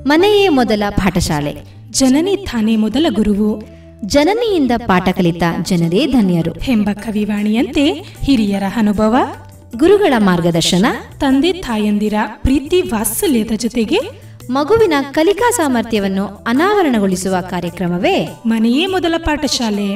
ಮನೆಯೇ ಮೊದಲ ಪಾಠಶಾಲೆ ಜನನಿ ತಾನೇ ಮೊದಲ ಗುರುವು ಜನನಿಯಿಂದ ಪಾಠ ಕಲಿತ ಜನರೇ ಧನ್ಯರು ಎಂಬ ಕವಿವಾಣಿಯಂತೆ ಹಿರಿಯರ ಅನುಭವ ಗುರುಗಳ ಮಾರ್ಗದರ್ಶನ ತಂದೆ ತಾಯಂದಿರ ಪ್ರೀತಿ ವಾತ್ಸಲ್ಯದ ಜೊತೆಗೆ ಮಗುವಿನ ಕಲಿಕಾ ಸಾಮರ್ಥ್ಯವನ್ನು ಅನಾವರಣಗೊಳಿಸುವ ಕಾರ್ಯಕ್ರಮವೇ ಮನೆಯೇ ಮೊದಲ ಪಾಠಶಾಲೆ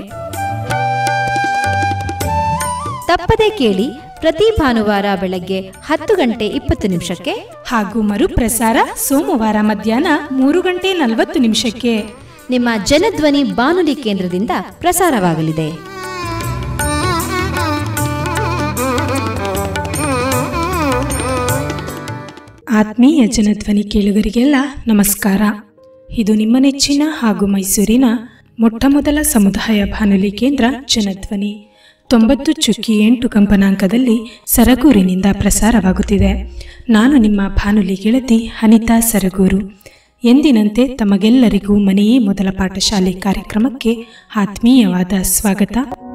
ತಪ್ಪದೆ ಕೇಳಿ ಪ್ರತಿ ಭಾನುವಾರ ಬೆಳಗ್ಗೆ ಹತ್ತು ಗಂಟೆ ಇಪ್ಪತ್ತು ನಿಮಿಷಕ್ಕೆ ಹಾಗೂ ಮರುಪ್ರಸಾರ ಸೋಮವಾರ ಮಧ್ಯಾಹ್ನ ಮೂರು ಗಂಟೆ ನಲವತ್ತು ನಿಮಿಷಕ್ಕೆ ನಿಮ್ಮ ಜನಧ್ವನಿ ಬಾನುಲಿ ಕೇಂದ್ರದಿಂದ ಪ್ರಸಾರವಾಗಲಿದೆ ಆತ್ಮೀಯ ಜನಧ್ವನಿ ಕೇಳುಗರಿಗೆಲ್ಲ ನಮಸ್ಕಾರ ಇದು ನಿಮ್ಮ ನೆಚ್ಚಿನ ಹಾಗೂ ಮೈಸೂರಿನ ಮೊಟ್ಟಮೊದಲ ಸಮುದಾಯ ಬಾನುಲಿ ಕೇಂದ್ರ ಜನಧ್ವನಿ ತೊಂಬತ್ತು ಚುಕ್ಕಿ ಎಂಟು ಕಂಪನಾಂಕದಲ್ಲಿ ಸರಗೂರಿನಿಂದ ಪ್ರಸಾರವಾಗುತ್ತಿದೆ ನಾನು ನಿಮ್ಮ ಬಾನುಲಿ ಗೆಳತಿ ಅನಿತಾ ಸರಗೂರು ಎಂದಿನಂತೆ ತಮಗೆಲ್ಲರಿಗೂ ಮನೆಯೇ ಮೊದಲ ಪಾಠಶಾಲೆ ಕಾರ್ಯಕ್ರಮಕ್ಕೆ ಆತ್ಮೀಯವಾದ ಸ್ವಾಗತ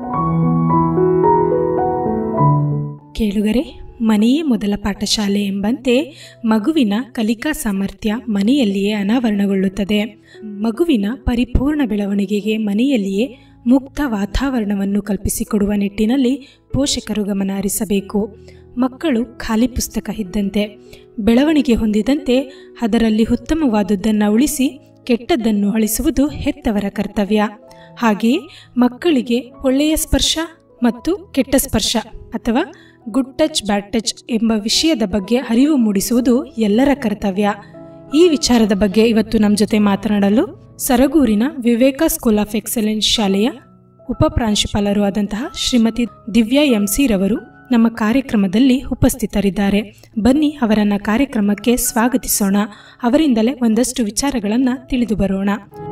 ಕೇಳುಗರೆ ಮನೆಯೇ ಮೊದಲ ಪಾಠಶಾಲೆ ಎಂಬಂತೆ ಮಗುವಿನ ಕಲಿಕಾ ಸಾಮರ್ಥ್ಯ ಮನೆಯಲ್ಲಿಯೇ ಅನಾವರಣಗೊಳ್ಳುತ್ತದೆ ಮಗುವಿನ ಪರಿಪೂರ್ಣ ಬೆಳವಣಿಗೆಗೆ ಮನೆಯಲ್ಲಿಯೇ ಮುಕ್ತ ವಾತಾವರಣವನ್ನು ಕಲ್ಪಿಸಿಕೊಡುವ ನಿಟ್ಟಿನಲ್ಲಿ ಪೋಷಕರು ಗಮನ ಹರಿಸಬೇಕು ಮಕ್ಕಳು ಖಾಲಿ ಪುಸ್ತಕ ಇದ್ದಂತೆ ಬೆಳವಣಿಗೆ ಹೊಂದಿದಂತೆ ಅದರಲ್ಲಿ ಉತ್ತಮವಾದುದನ್ನು ಉಳಿಸಿ ಕೆಟ್ಟದ್ದನ್ನು ಅಳಿಸುವುದು ಹೆತ್ತವರ ಕರ್ತವ್ಯ ಹಾಗೆಯೇ ಮಕ್ಕಳಿಗೆ ಒಳ್ಳೆಯ ಸ್ಪರ್ಶ ಮತ್ತು ಕೆಟ್ಟ ಸ್ಪರ್ಶ ಅಥವಾ ಗುಡ್ ಟಚ್ ಬ್ಯಾಡ್ ಟಚ್ ಎಂಬ ವಿಷಯದ ಬಗ್ಗೆ ಅರಿವು ಮೂಡಿಸುವುದು ಎಲ್ಲರ ಕರ್ತವ್ಯ ಈ ವಿಚಾರದ ಬಗ್ಗೆ ಇವತ್ತು ನಮ್ಮ ಜೊತೆ ಮಾತನಾಡಲು ಸರಗೂರಿನ ವಿವೇಕ ಸ್ಕೂಲ್ ಆಫ್ ಎಕ್ಸಲೆನ್ಸ್ ಶಾಲೆಯ ಉಪ ಪ್ರಾಂಶುಪಾಲರು ಆದಂತಹ ಶ್ರೀಮತಿ ದಿವ್ಯಾ ಎಂಸಿ ರವರು ನಮ್ಮ ಕಾರ್ಯಕ್ರಮದಲ್ಲಿ ಉಪಸ್ಥಿತರಿದ್ದಾರೆ ಬನ್ನಿ ಅವರನ್ನ ಕಾರ್ಯಕ್ರಮಕ್ಕೆ ಸ್ವಾಗತಿಸೋಣ ಅವರಿಂದಲೇ ಒಂದಷ್ಟು ವಿಚಾರಗಳನ್ನು ತಿಳಿದು ಬರೋಣ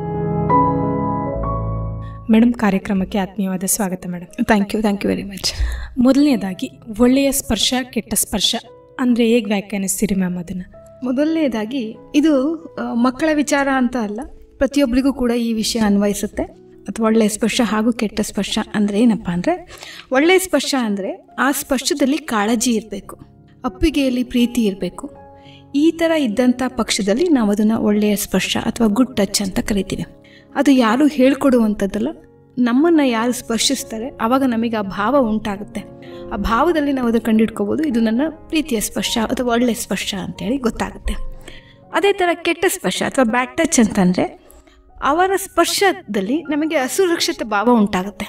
ಮೇಡಮ್ ಕಾರ್ಯಕ್ರಮಕ್ಕೆ ಆತ್ಮೀಯವಾದ ಸ್ವಾಗತ madam thank you thank you very much ಮೊದಲನೇದಾಗಿ ಒಳ್ಳೆಯ ಸ್ಪರ್ಶ ಕೆಟ್ಟ ಸ್ಪರ್ಶ ಅಂದರೆ ಹೇಗೆ ವ್ಯಾಖ್ಯಾನಿಸ್ತೀರಿ ಮ್ಯಾಮ್ ಅದನ್ನು ಮೊದಲನೇದಾಗಿ ಇದು ಆ, ಮಕ್ಕಳ ವಿಚಾರ ಅಂತ ಅಲ್ಲ ಪ್ರತಿಯೊಬ್ಬರಿಗೂ ಕೂಡ ಈ ವಿಷಯ ಅನ್ವಯಿಸುತ್ತೆ ಅಥವಾ ಒಳ್ಳೆಯ ಸ್ಪರ್ಶ ಹಾಗೂ ಕೆಟ್ಟ ಸ್ಪರ್ಶ ಅಂದರೆ ಏನಪ್ಪ ಅಂದರೆ ಒಳ್ಳೆಯ ಸ್ಪರ್ಶ ಅಂದರೆ ಆ ಸ್ಪರ್ಶದಲ್ಲಿ ಕಾಳಜಿ ಇರಬೇಕು ಅಪ್ಪಿಗೆಯಲ್ಲಿ ಪ್ರೀತಿ ಇರಬೇಕು ಈ ಥರ ಇದ್ದಂಥ ಪಕ್ಷದಲ್ಲಿ ನಾವು ಅದನ್ನು ಒಳ್ಳೆಯ ಸ್ಪರ್ಶ ಅಥವಾ ಗುಡ್ ಟಚ್ ಅಂತ ಕರಿತೀವಿ ಅದು ಯಾರು ಹೇಳ್ಕೊಡುವಂಥದ್ದಲ್ಲ ನಮ್ಮನ್ನು ಯಾರು ಸ್ಪರ್ಶಿಸ್ತಾರೆ ಆವಾಗ ನಮಗೆ ಆ ಭಾವ ಉಂಟಾಗುತ್ತೆ ಆ ಭಾವದಲ್ಲಿ ನಾವು ಅದು ಕಂಡುಹಿಡ್ಕೋಬೋದು ಇದು ನನ್ನ ಪ್ರೀತಿಯ ಸ್ಪರ್ಶ ಅಥವಾ ಒಳ್ಳೆಯ ಸ್ಪರ್ಶ ಅಂತೇಳಿ ಗೊತ್ತಾಗುತ್ತೆ ಅದೇ ಥರ ಕೆಟ್ಟ ಸ್ಪರ್ಶ ಅಥವಾ ಬ್ಯಾಡ್ ಟಚ್ ಅಂತಂದರೆ ಅವರ ಸ್ಪರ್ಶದಲ್ಲಿ ನಮಗೆ ಅಸುರಕ್ಷಿತ ಭಾವ ಉಂಟಾಗುತ್ತೆ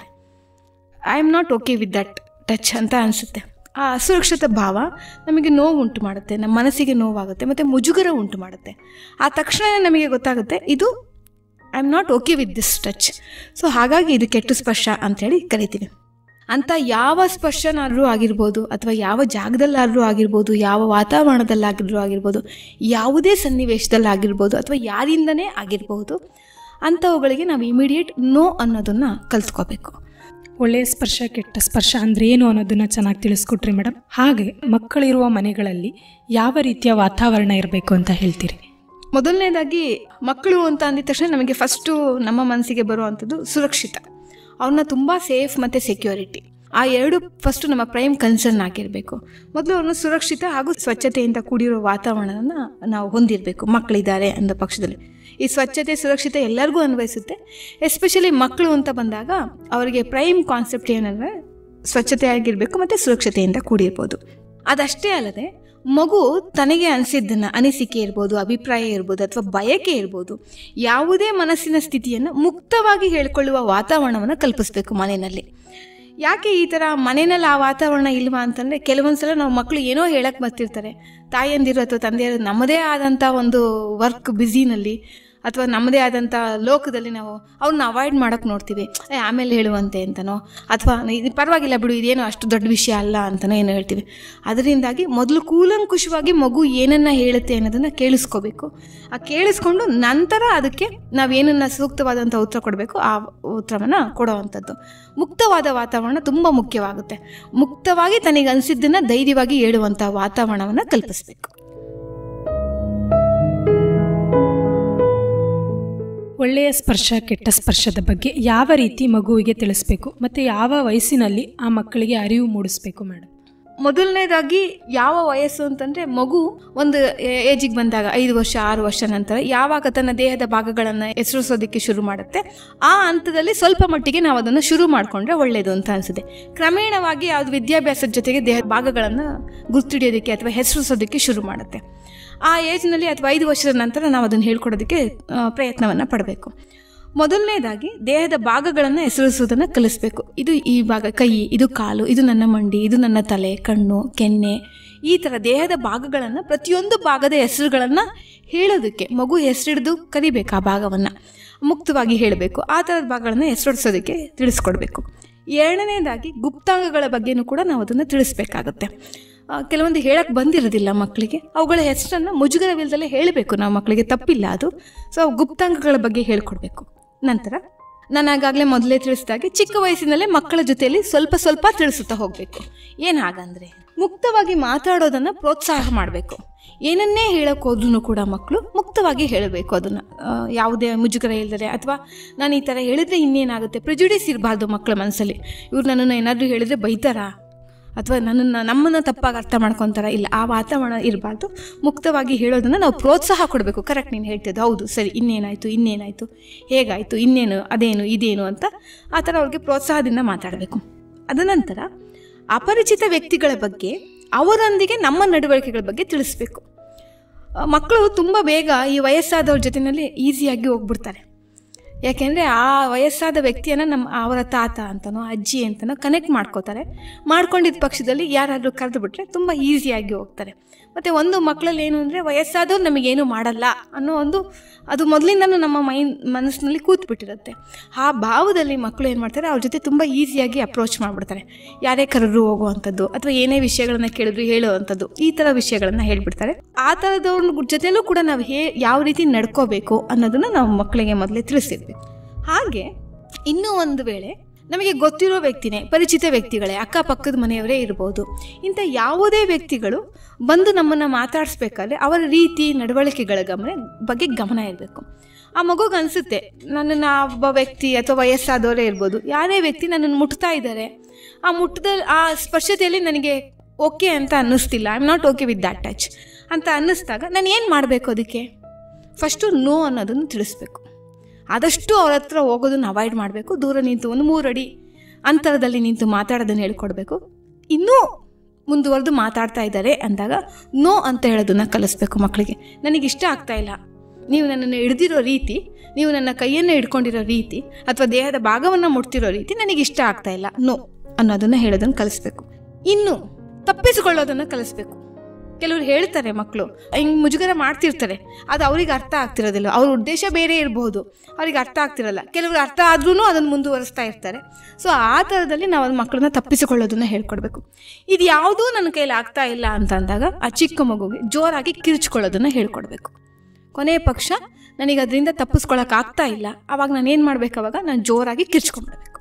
I am not okay with that touch ಅಂತ ಅನಿಸುತ್ತೆ ಆ ಅಸುರಕ್ಷಿತ ಭಾವ ನಮಗೆ ನೋವು ಉಂಟು ಮಾಡುತ್ತೆ ನಮ್ಮ ಮನಸ್ಸಿಗೆ ನೋವಾಗುತ್ತೆ ಮತ್ತು ಮುಜುಗರ ಉಂಟು ಮಾಡುತ್ತೆ ಆ ತಕ್ಷಣ ನಮಗೆ ಗೊತ್ತಾಗುತ್ತೆ ಇದು I am not okay with this touch so ಹಾಗಾಗಿ ಇದು ಕೆಟ್ಟ ಸ್ಪರ್ಶ ಅಂತೇಳಿ ಕರಿತೀವಿ ಅಂತ ಯಾವ ಸ್ಪರ್ಶನಾದರೂ ಆಗಿರ್ಬೋದು ಅಥವಾ ಯಾವ ಜಾಗದಲ್ಲಾದರೂ ಆಗಿರ್ಬೋದು ಯಾವ ವಾತಾವರಣದಲ್ಲಾಗಿದ್ರೂ ಆಗಿರ್ಬೋದು ಯಾವುದೇ ಸನ್ನಿವೇಶದಲ್ಲಾಗಿರ್ಬೋದು ಅಥವಾ ಯಾರಿಂದನೇ ಆಗಿರ್ಬೋದು ಅಂಥವುಗಳಿಗೆ ನಾವು ಇಮಿಡಿಯೇಟ್ ನೋ ಅನ್ನೋದನ್ನು ಕಲ್ತ್ಕೋಬೇಕು ಒಳ್ಳೆಯ ಸ್ಪರ್ಶ ಕೆಟ್ಟ ಸ್ಪರ್ಶ ಅಂದರೆ ಏನು ಅನ್ನೋದನ್ನ ಚೆನ್ನಾಗಿ ತಿಳಿಸ್ಕೊಟ್ರಿ ಮೇಡಮ್ ಹಾಗೆ ಮಕ್ಕಳಿರುವ ಮನೆಗಳಲ್ಲಿ ಯಾವ ರೀತಿಯ ವಾತಾವರಣ ಇರಬೇಕು ಅಂತ ಹೇಳ್ತೀರಿ ಮೊದಲನೇದಾಗಿ ಮಕ್ಕಳು ಅಂತ ಅಂದಿದ ತಕ್ಷಣ ನಮಗೆ ಫಸ್ಟು ನಮ್ಮ ಮನಸ್ಸಿಗೆ ಬರುವಂಥದ್ದು ಸುರಕ್ಷಿತ ಅವ್ರನ್ನ ತುಂಬ ಸೇಫ್ ಮತ್ತು ಸೆಕ್ಯೂರಿಟಿ ಆ ಎರಡು ಫಸ್ಟು ನಮ್ಮ ಪ್ರೈಮ್ ಕನ್ಸರ್ನ್ ಆಗಿರಬೇಕು ಮೊದಲು ಅವ್ರನ್ನ ಸುರಕ್ಷಿತ ಹಾಗೂ ಸ್ವಚ್ಛತೆಯಿಂದ ಕೂಡಿರೋ ವಾತಾವರಣನ ನಾವು ಹೊಂದಿರಬೇಕು ಮಕ್ಕಳಿದ್ದಾರೆ ಅಂದ ಪಕ್ಷದಲ್ಲಿ ಈ ಸ್ವಚ್ಛತೆ ಸುರಕ್ಷತೆ ಎಲ್ಲರಿಗೂ ಅನ್ವಯಿಸುತ್ತೆ ಎಸ್ಪೆಷಲಿ ಮಕ್ಕಳು ಅಂತ ಬಂದಾಗ ಅವರಿಗೆ ಪ್ರೈಮ್ ಕಾನ್ಸೆಪ್ಟ್ ಏನಂದರೆ ಸ್ವಚ್ಛತೆ ಆಗಿರಬೇಕು ಮತ್ತು ಸುರಕ್ಷತೆಯಿಂದ ಕೂಡಿರ್ಬೋದು ಅದಷ್ಟೇ ಅಲ್ಲದೆ ಮಗು ತನಗೆ ಅನಿಸಿದ್ದನ್ನು ಅನಿಸಿಕೆ ಇರ್ಬೋದು ಅಭಿಪ್ರಾಯ ಇರ್ಬೋದು ಅಥವಾ ಬಯಕೆ ಇರ್ಬೋದು ಯಾವುದೇ ಮನಸ್ಸಿನ ಸ್ಥಿತಿಯನ್ನು ಮುಕ್ತವಾಗಿ ಹೇಳ್ಕೊಳ್ಳುವ ವಾತಾವರಣವನ್ನು ಕಲ್ಪಿಸ್ಬೇಕು ಮನೆಯಲ್ಲಿ ಯಾಕೆ ಈ ಥರ ಮನೆಯಲ್ಲಿ ಆ ವಾತಾವರಣ ಇಲ್ವಾ ಅಂತಂದರೆ ಕೆಲವೊಂದು ಸಲ ನಾವು ಮಕ್ಕಳು ಏನೋ ಹೇಳಕ್ಕೆ ಬರ್ತಿರ್ತಾರೆ ತಾಯಂದಿರು ಅಥವಾ ತಂದೆಯರು ನಮ್ಮದೇ ಆದಂಥ ಒಂದು ವರ್ಕ್ ಬ್ಯುಸಿನಲ್ಲಿ ಅಥವಾ ನಮ್ಮದೇ ಆದಂಥ ಲೋಕದಲ್ಲಿ ನಾವು ಅವ್ರನ್ನ ಅವಾಯ್ಡ್ ಮಾಡೋಕ್ಕೆ ನೋಡ್ತೀವಿ ಏ ಆಮೇಲೆ ಹೇಳುವಂತೆ ಅಂತನೋ ಅಥವಾ ಇದು ಪರವಾಗಿಲ್ಲ ಬಿಡು ಇದೇನೋ ಅಷ್ಟು ದೊಡ್ಡ ವಿಷಯ ಅಲ್ಲ ಅಂತನೋ ಏನೋ ಹೇಳ್ತೀವಿ ಅದರಿಂದಾಗಿ ಮೊದಲು ಕೂಲಂಕುಷವಾಗಿ ಮಗು ಏನನ್ನು ಹೇಳುತ್ತೆ ಅನ್ನೋದನ್ನು ಕೇಳಿಸ್ಕೋಬೇಕು ಆ ಕೇಳಿಸ್ಕೊಂಡು ನಂತರ ಅದಕ್ಕೆ ನಾವೇನನ್ನು ಸೂಕ್ತವಾದಂಥ ಉತ್ತರ ಕೊಡಬೇಕು ಆ ಉತ್ತರವನ್ನು ಕೊಡೋವಂಥದ್ದು ಮುಕ್ತವಾದ ವಾತಾವರಣ ತುಂಬ ಮುಖ್ಯವಾಗುತ್ತೆ ಮುಕ್ತವಾಗಿ ತನಗೆ ಅನಿಸಿದ್ದನ್ನು ಧೈರ್ಯವಾಗಿ ಹೇಳುವಂಥ ವಾತಾವರಣವನ್ನು ಕಲ್ಪಿಸಬೇಕು ಒಳ್ಳೆಯ ಸ್ಪರ್ಶ ಕೆಟ್ಟ ಸ್ಪರ್ಶದ ಬಗ್ಗೆ ಯಾವ ರೀತಿ ಮಗುವಿಗೆ ತಿಳಿಸ್ಬೇಕು ಮತ್ತು ಯಾವ ವಯಸ್ಸಿನಲ್ಲಿ ಆ ಮಕ್ಕಳಿಗೆ ಅರಿವು ಮೂಡಿಸ್ಬೇಕು ಮೇಡಮ್ ಮೊದಲನೇದಾಗಿ ಯಾವ ವಯಸ್ಸು ಅಂತಂದರೆ ಮಗು ಒಂದು ಏಜಿಗೆ ಬಂದಾಗ ಐದು ವರ್ಷ ಆರು ವರ್ಷ ನಂತರ ಯಾವಾಗ ತನ್ನ ದೇಹದ ಭಾಗಗಳನ್ನು ಹೆಸರಿಸೋದಕ್ಕೆ ಶುರು ಮಾಡುತ್ತೆ ಆ ಹಂತದಲ್ಲಿ ಸ್ವಲ್ಪ ಮಟ್ಟಿಗೆ ನಾವು ಅದನ್ನು ಶುರು ಮಾಡಿಕೊಂಡ್ರೆ ಒಳ್ಳೆಯದು ಅಂತ ಅನಿಸುತ್ತೆ ಕ್ರಮೇಣವಾಗಿ ಅದು ವಿದ್ಯಾಭ್ಯಾಸದ ಜೊತೆಗೆ ದೇಹದ ಭಾಗಗಳನ್ನು ಗುರ್ತಿಡಿಯೋದಕ್ಕೆ ಅಥವಾ ಹೆಸರಿಸೋದಕ್ಕೆ ಶುರು ಮಾಡುತ್ತೆ ಆ ಏಜ್ನಲ್ಲಿ ಅಥವಾ ಐದು ವರ್ಷದ ನಂತರ ನಾವು ಅದನ್ನು ಹೇಳ್ಕೊಡೋದಕ್ಕೆ ಪ್ರಯತ್ನವನ್ನು ಪಡಬೇಕು ಮೊದಲನೇದಾಗಿ ದೇಹದ ಭಾಗಗಳನ್ನು ಹೆಸರಿಸುವುದನ್ನು ಕಲಿಸ್ಬೇಕು ಇದು ಈ ಭಾಗ ಕೈ ಇದು ಕಾಲು ಇದು ನನ್ನ ಮಂಡಿ ಇದು ನನ್ನ ತಲೆ ಕಣ್ಣು ಕೆನ್ನೆ ಈ ಥರ ದೇಹದ ಭಾಗಗಳನ್ನು ಪ್ರತಿಯೊಂದು ಭಾಗದ ಹೆಸರುಗಳನ್ನು ಹೇಳೋದಕ್ಕೆ ಮಗು ಹೆಸರಿಡ್ದು ಕಲಿಬೇಕು ಆ ಭಾಗವನ್ನು ಮುಕ್ತವಾಗಿ ಹೇಳಬೇಕು ಆ ಥರದ ಭಾಗಗಳನ್ನು ಹೆಸರಿಸೋದಕ್ಕೆ ತಿಳಿಸ್ಕೊಡ್ಬೇಕು ಎರಡನೇದಾಗಿ ಗುಪ್ತಾಂಗಗಳ ಬಗ್ಗೆನೂ ಕೂಡ ನಾವು ಅದನ್ನು ತಿಳಿಸ್ಬೇಕಾಗತ್ತೆ ಆ, ಕೆಲವೊಂದು ಹೇಳಕ್ಕೆ ಬಂದಿರೋದಿಲ್ಲ ಮಕ್ಕಳಿಗೆ ಅವುಗಳ ಹೆಸರನ್ನು ಮುಜುಗರವಿಲ್ಲದಲ್ಲೇ ಹೇಳಬೇಕು ನಾವು ಮಕ್ಕಳಿಗೆ ತಪ್ಪಿಲ್ಲ ಅದು ಸೊ ಅವು ಗುಪ್ತಾಂಗಗಳ ಬಗ್ಗೆ ಹೇಳ್ಕೊಡ್ಬೇಕು ನಂತರ ನಾನು ಆಗಾಗಲೇ ಮೊದಲೇ ತಿಳಿಸಿದಾಗೆ ಚಿಕ್ಕ ವಯಸ್ಸಿನಲ್ಲೇ ಮಕ್ಕಳ ಜೊತೆಯಲ್ಲಿ ಸ್ವಲ್ಪ ಸ್ವಲ್ಪ ತಿಳಿಸುತ್ತಾ ಹೋಗಬೇಕು ಏನು ಹಾಗಂದ್ರೆ ಮುಕ್ತವಾಗಿ ಮಾತಾಡೋದನ್ನು ಪ್ರೋತ್ಸಾಹ ಮಾಡಬೇಕು ಏನನ್ನೇ ಹೇಳಕ್ಕೆ ಹೋದ್ರೂ ಕೂಡ ಮಕ್ಕಳು ಮುಕ್ತವಾಗಿ ಹೇಳಬೇಕು ಅದನ್ನು ಯಾವುದೇ ಮುಜುಗರ ಇಲ್ಲದೆ ಅಥವಾ ನಾನು ಈ ಥರ ಹೇಳಿದ್ರೆ ಇನ್ನೇನಾಗುತ್ತೆ ಪ್ರಿಜುಡಿಸ್ ಇರಬಾರ್ದು ಮಕ್ಕಳ ಮನಸ್ಸಲ್ಲಿ ಇವ್ರು ನನ್ನನ್ನು ಏನಾದರೂ ಹೇಳಿದ್ರೆ ಬೈತಾರಾ ಅಥವಾ ನನ್ನನ್ನು ನಮ್ಮನ್ನು ತಪ್ಪಾಗಿ ಅರ್ಥ ಮಾಡ್ಕೊತಾರ ಇಲ್ಲ ಆ ವಾತಾವರಣ ಇರಬಾರ್ದು ಮುಕ್ತವಾಗಿ ಹೇಳೋದನ್ನು ನಾವು ಪ್ರೋತ್ಸಾಹ ಕೊಡಬೇಕು ಕರೆಕ್ಟ್ ನೀನು ಹೇಳ್ತಿದ್ದು ಹೌದು ಸರಿ ಇನ್ನೇನಾಯಿತು ಇನ್ನೇನಾಯಿತು ಹೇಗಾಯಿತು ಇನ್ನೇನು ಅದೇನು ಇದೇನು ಅಂತ ಆ ಥರ ಅವ್ರಿಗೆ ಪ್ರೋತ್ಸಾಹದಿಂದ ಮಾತಾಡಬೇಕು ಅದ ನಂತರ ಅಪರಿಚಿತ ವ್ಯಕ್ತಿಗಳ ಬಗ್ಗೆ ಅವರೊಂದಿಗೆ ನಮ್ಮ ನಡವಳಿಕೆಗಳ ಬಗ್ಗೆ ತಿಳಿಸ್ಬೇಕು ಆ, ಮಕ್ಕಳು ತುಂಬ ಬೇಗ ಈ ವಯಸ್ಸಾದವ್ರ ಜೊತೆಯಲ್ಲಿ ಈಸಿಯಾಗಿ ಹೋಗ್ಬಿಡ್ತಾರೆ ಯಾಕೆಂದರೆ ಆ ವಯಸ್ಸಾದ ವ್ಯಕ್ತಿಯನ್ನು ನಮ್ಮ ಅವರ ತಾತ ಅಂತನೋ ಅಜ್ಜಿ ಅಂತನೋ ಕನೆಕ್ಟ್ ಮಾಡ್ಕೋತಾರೆ ಮಾಡ್ಕೊಂಡಿದ್ದ ಪಕ್ಷದಲ್ಲಿ ಯಾರಾದರೂ ಕರೆದು ಬಿಟ್ರೆ ತುಂಬ ಈಸಿಯಾಗಿ ಹೋಗ್ತಾರೆ ಮತ್ತು ಒಂದು ಮಕ್ಕಳಲ್ಲಿ ಏನು ಅಂದರೆ ವಯಸ್ಸಾದವ್ರು ನಮಗೇನು ಮಾಡಲ್ಲ ಅನ್ನೋ ಒಂದು ಅದು ಮೊದಲಿಂದನೂ ನಮ್ಮ ಮೈಂಡ್ ಮನಸ್ಸಿನಲ್ಲಿ ಕೂತ್ಬಿಟ್ಟಿರುತ್ತೆ ಆ ಭಾವದಲ್ಲಿ ಮಕ್ಕಳು ಏನು ಮಾಡ್ತಾರೆ ಅವ್ರ ಜೊತೆ ತುಂಬ ಈಸಿಯಾಗಿ ಅಪ್ರೋಚ್ ಮಾಡಿಬಿಡ್ತಾರೆ ಯಾರೇ ಕರೆದ್ರು ಹೋಗುವಂಥದ್ದು ಅಥವಾ ಏನೇ ವಿಷಯಗಳನ್ನ ಕೇಳಿದ್ರು ಹೇಳುವಂಥದ್ದು ಈ ಥರ ವಿಷಯಗಳನ್ನು ಹೇಳ್ಬಿಡ್ತಾರೆ ಆ ಥರದವ್ರ ಜೊತೆಲೂ ಕೂಡ ನಾವು ಹೇ ಯಾವ ರೀತಿ ನಡ್ಕೋಬೇಕು ಅನ್ನೋದನ್ನು ನಾವು ಮಕ್ಕಳಿಗೆ ಮೊದಲೇ ತಿಳಿಸಿರ್ಬೇಕು ಹಾಗೆ ಇನ್ನೂ ಒಂದು ವೇಳೆ ನಮಗೆ ಗೊತ್ತಿರೋ ವ್ಯಕ್ತಿನೇ ಪರಿಚಿತ ವ್ಯಕ್ತಿಗಳೇ ಅಕ್ಕಪಕ್ಕದ ಮನೆಯವರೇ ಇರ್ಬೋದು ಇಂಥ ಯಾವುದೇ ವ್ಯಕ್ತಿಗಳು ಬಂದು ನಮ್ಮನ್ನು ಮಾತಾಡಿಸ್ಬೇಕಾದ್ರೆ ಅವರ ರೀತಿ ನಡವಳಿಕೆಗಳ ಗಮನ ಬಗ್ಗೆ ಗಮನ ಇರಬೇಕು ಆ ಮಗುಗೆ ಅನಿಸುತ್ತೆ ನನ್ನನ್ನು ಆ ಒಬ್ಬ ವ್ಯಕ್ತಿ ಅಥವಾ ವಯಸ್ಸಾದವರೇ ಇರ್ಬೋದು ಯಾರೇ ವ್ಯಕ್ತಿ ನನ್ನನ್ನು ಮುಟ್ತಾ ಇದ್ದಾರೆ ಆ ಮುಟ್ಟದ ಆ ಸ್ಪರ್ಶತೆಯಲ್ಲಿ ನನಗೆ ಓಕೆ ಅಂತ ಅನ್ನಿಸ್ತಿಲ್ಲ I am not okay with that touch ಅಂತ ಅನ್ನಿಸ್ದಾಗ ನಾನು ಏನು ಮಾಡಬೇಕು ಅದಕ್ಕೆ ಫಸ್ಟು ನೋ ಅನ್ನೋದನ್ನು ತಿಳಿಸ್ಬೇಕು ಆದಷ್ಟು ಅವ್ರ ಹತ್ರ ಹೋಗೋದನ್ನು ಅವಾಯ್ಡ್ ಮಾಡಬೇಕು ದೂರ ನಿಂತು ಒಂದು ಮೂರು ಅಡಿ ಅಂತರದಲ್ಲಿ ನಿಂತು ಮಾತಾಡೋದನ್ನು ಹೇಳ್ಕೊಡ್ಬೇಕು ಇನ್ನೂ ಮುಂದುವರೆದು ಮಾತಾಡ್ತಾ ಇದ್ದಾರೆ ಅಂದಾಗ ನೋ ಅಂತ ಹೇಳೋದನ್ನು ಕಲಿಸ್ಬೇಕು ಮಕ್ಕಳಿಗೆ ನನಗೆ ಇಷ್ಟ ಆಗ್ತಾ ಇಲ್ಲ ನೀವು ನನ್ನನ್ನು ಹಿಡ್ದಿರೋ ರೀತಿ ನೀವು ನನ್ನ ಕೈಯನ್ನು ಹಿಡ್ಕೊಂಡಿರೋ ರೀತಿ ಅಥವಾ ದೇಹದ ಭಾಗವನ್ನು ಮುಟ್ತಿರೋ ರೀತಿ ನನಗೆ ಇಷ್ಟ ಆಗ್ತಾ ಇಲ್ಲ ನೋ ಅನ್ನೋದನ್ನು ಹೇಳೋದನ್ನು ಕಲಿಸ್ಬೇಕು ಇನ್ನು ತಪ್ಪಿಸಿಕೊಳ್ಳೋದನ್ನು ಕಲಿಸ್ಬೇಕು ಕೆಲವರು ಹೇಳ್ತಾರೆ ಮಕ್ಕಳು ಹಿಂಗೆ ಮುಜುಗರ ಮಾಡ್ತಿರ್ತಾರೆ ಅದು ಅವ್ರಿಗೆ ಅರ್ಥ ಆಗ್ತಿರೋದಿಲ್ಲ ಅವ್ರ ಉದ್ದೇಶ ಬೇರೆ ಇರಬಹುದು ಅವ್ರಿಗೆ ಅರ್ಥ ಆಗ್ತಿರಲ್ಲ ಕೆಲವರು ಅರ್ಥ ಆದ್ರೂ ಅದನ್ನು ಮುಂದುವರಿಸ್ತಾ ಇರ್ತಾರೆ ಸೊ ಆ ಥರದಲ್ಲಿ ನಾವು ಅದು ಮಕ್ಕಳನ್ನ ತಪ್ಪಿಸಿಕೊಳ್ಳೋದನ್ನ ಹೇಳ್ಕೊಡ್ಬೇಕು ಇದು ಯಾವುದೂ ನನ್ನ ಕೈಯಲ್ಲಿ ಆಗ್ತಾ ಇಲ್ಲ ಅಂತ ಅಂದಾಗ ಆ ಚಿಕ್ಕ ಮಗುಗೆ ಜೋರಾಗಿ ಕಿರ್ಚ್ಕೊಳ್ಳೋದನ್ನ ಹೇಳ್ಕೊಡ್ಬೇಕು ಕೊನೆಯ ಪಕ್ಷ ನನಗೆ ಅದರಿಂದ ತಪ್ಪಿಸ್ಕೊಳಕ್ಕೆ ಆಗ್ತಾ ಇಲ್ಲ ಅವಾಗ ನಾನು ಏನು ಮಾಡ್ಬೇಕು ಅವಾಗ ನಾನು ಜೋರಾಗಿ ಕಿರ್ಚ್ಕೊಂಡ್ಬಿಡ್ಬೇಕು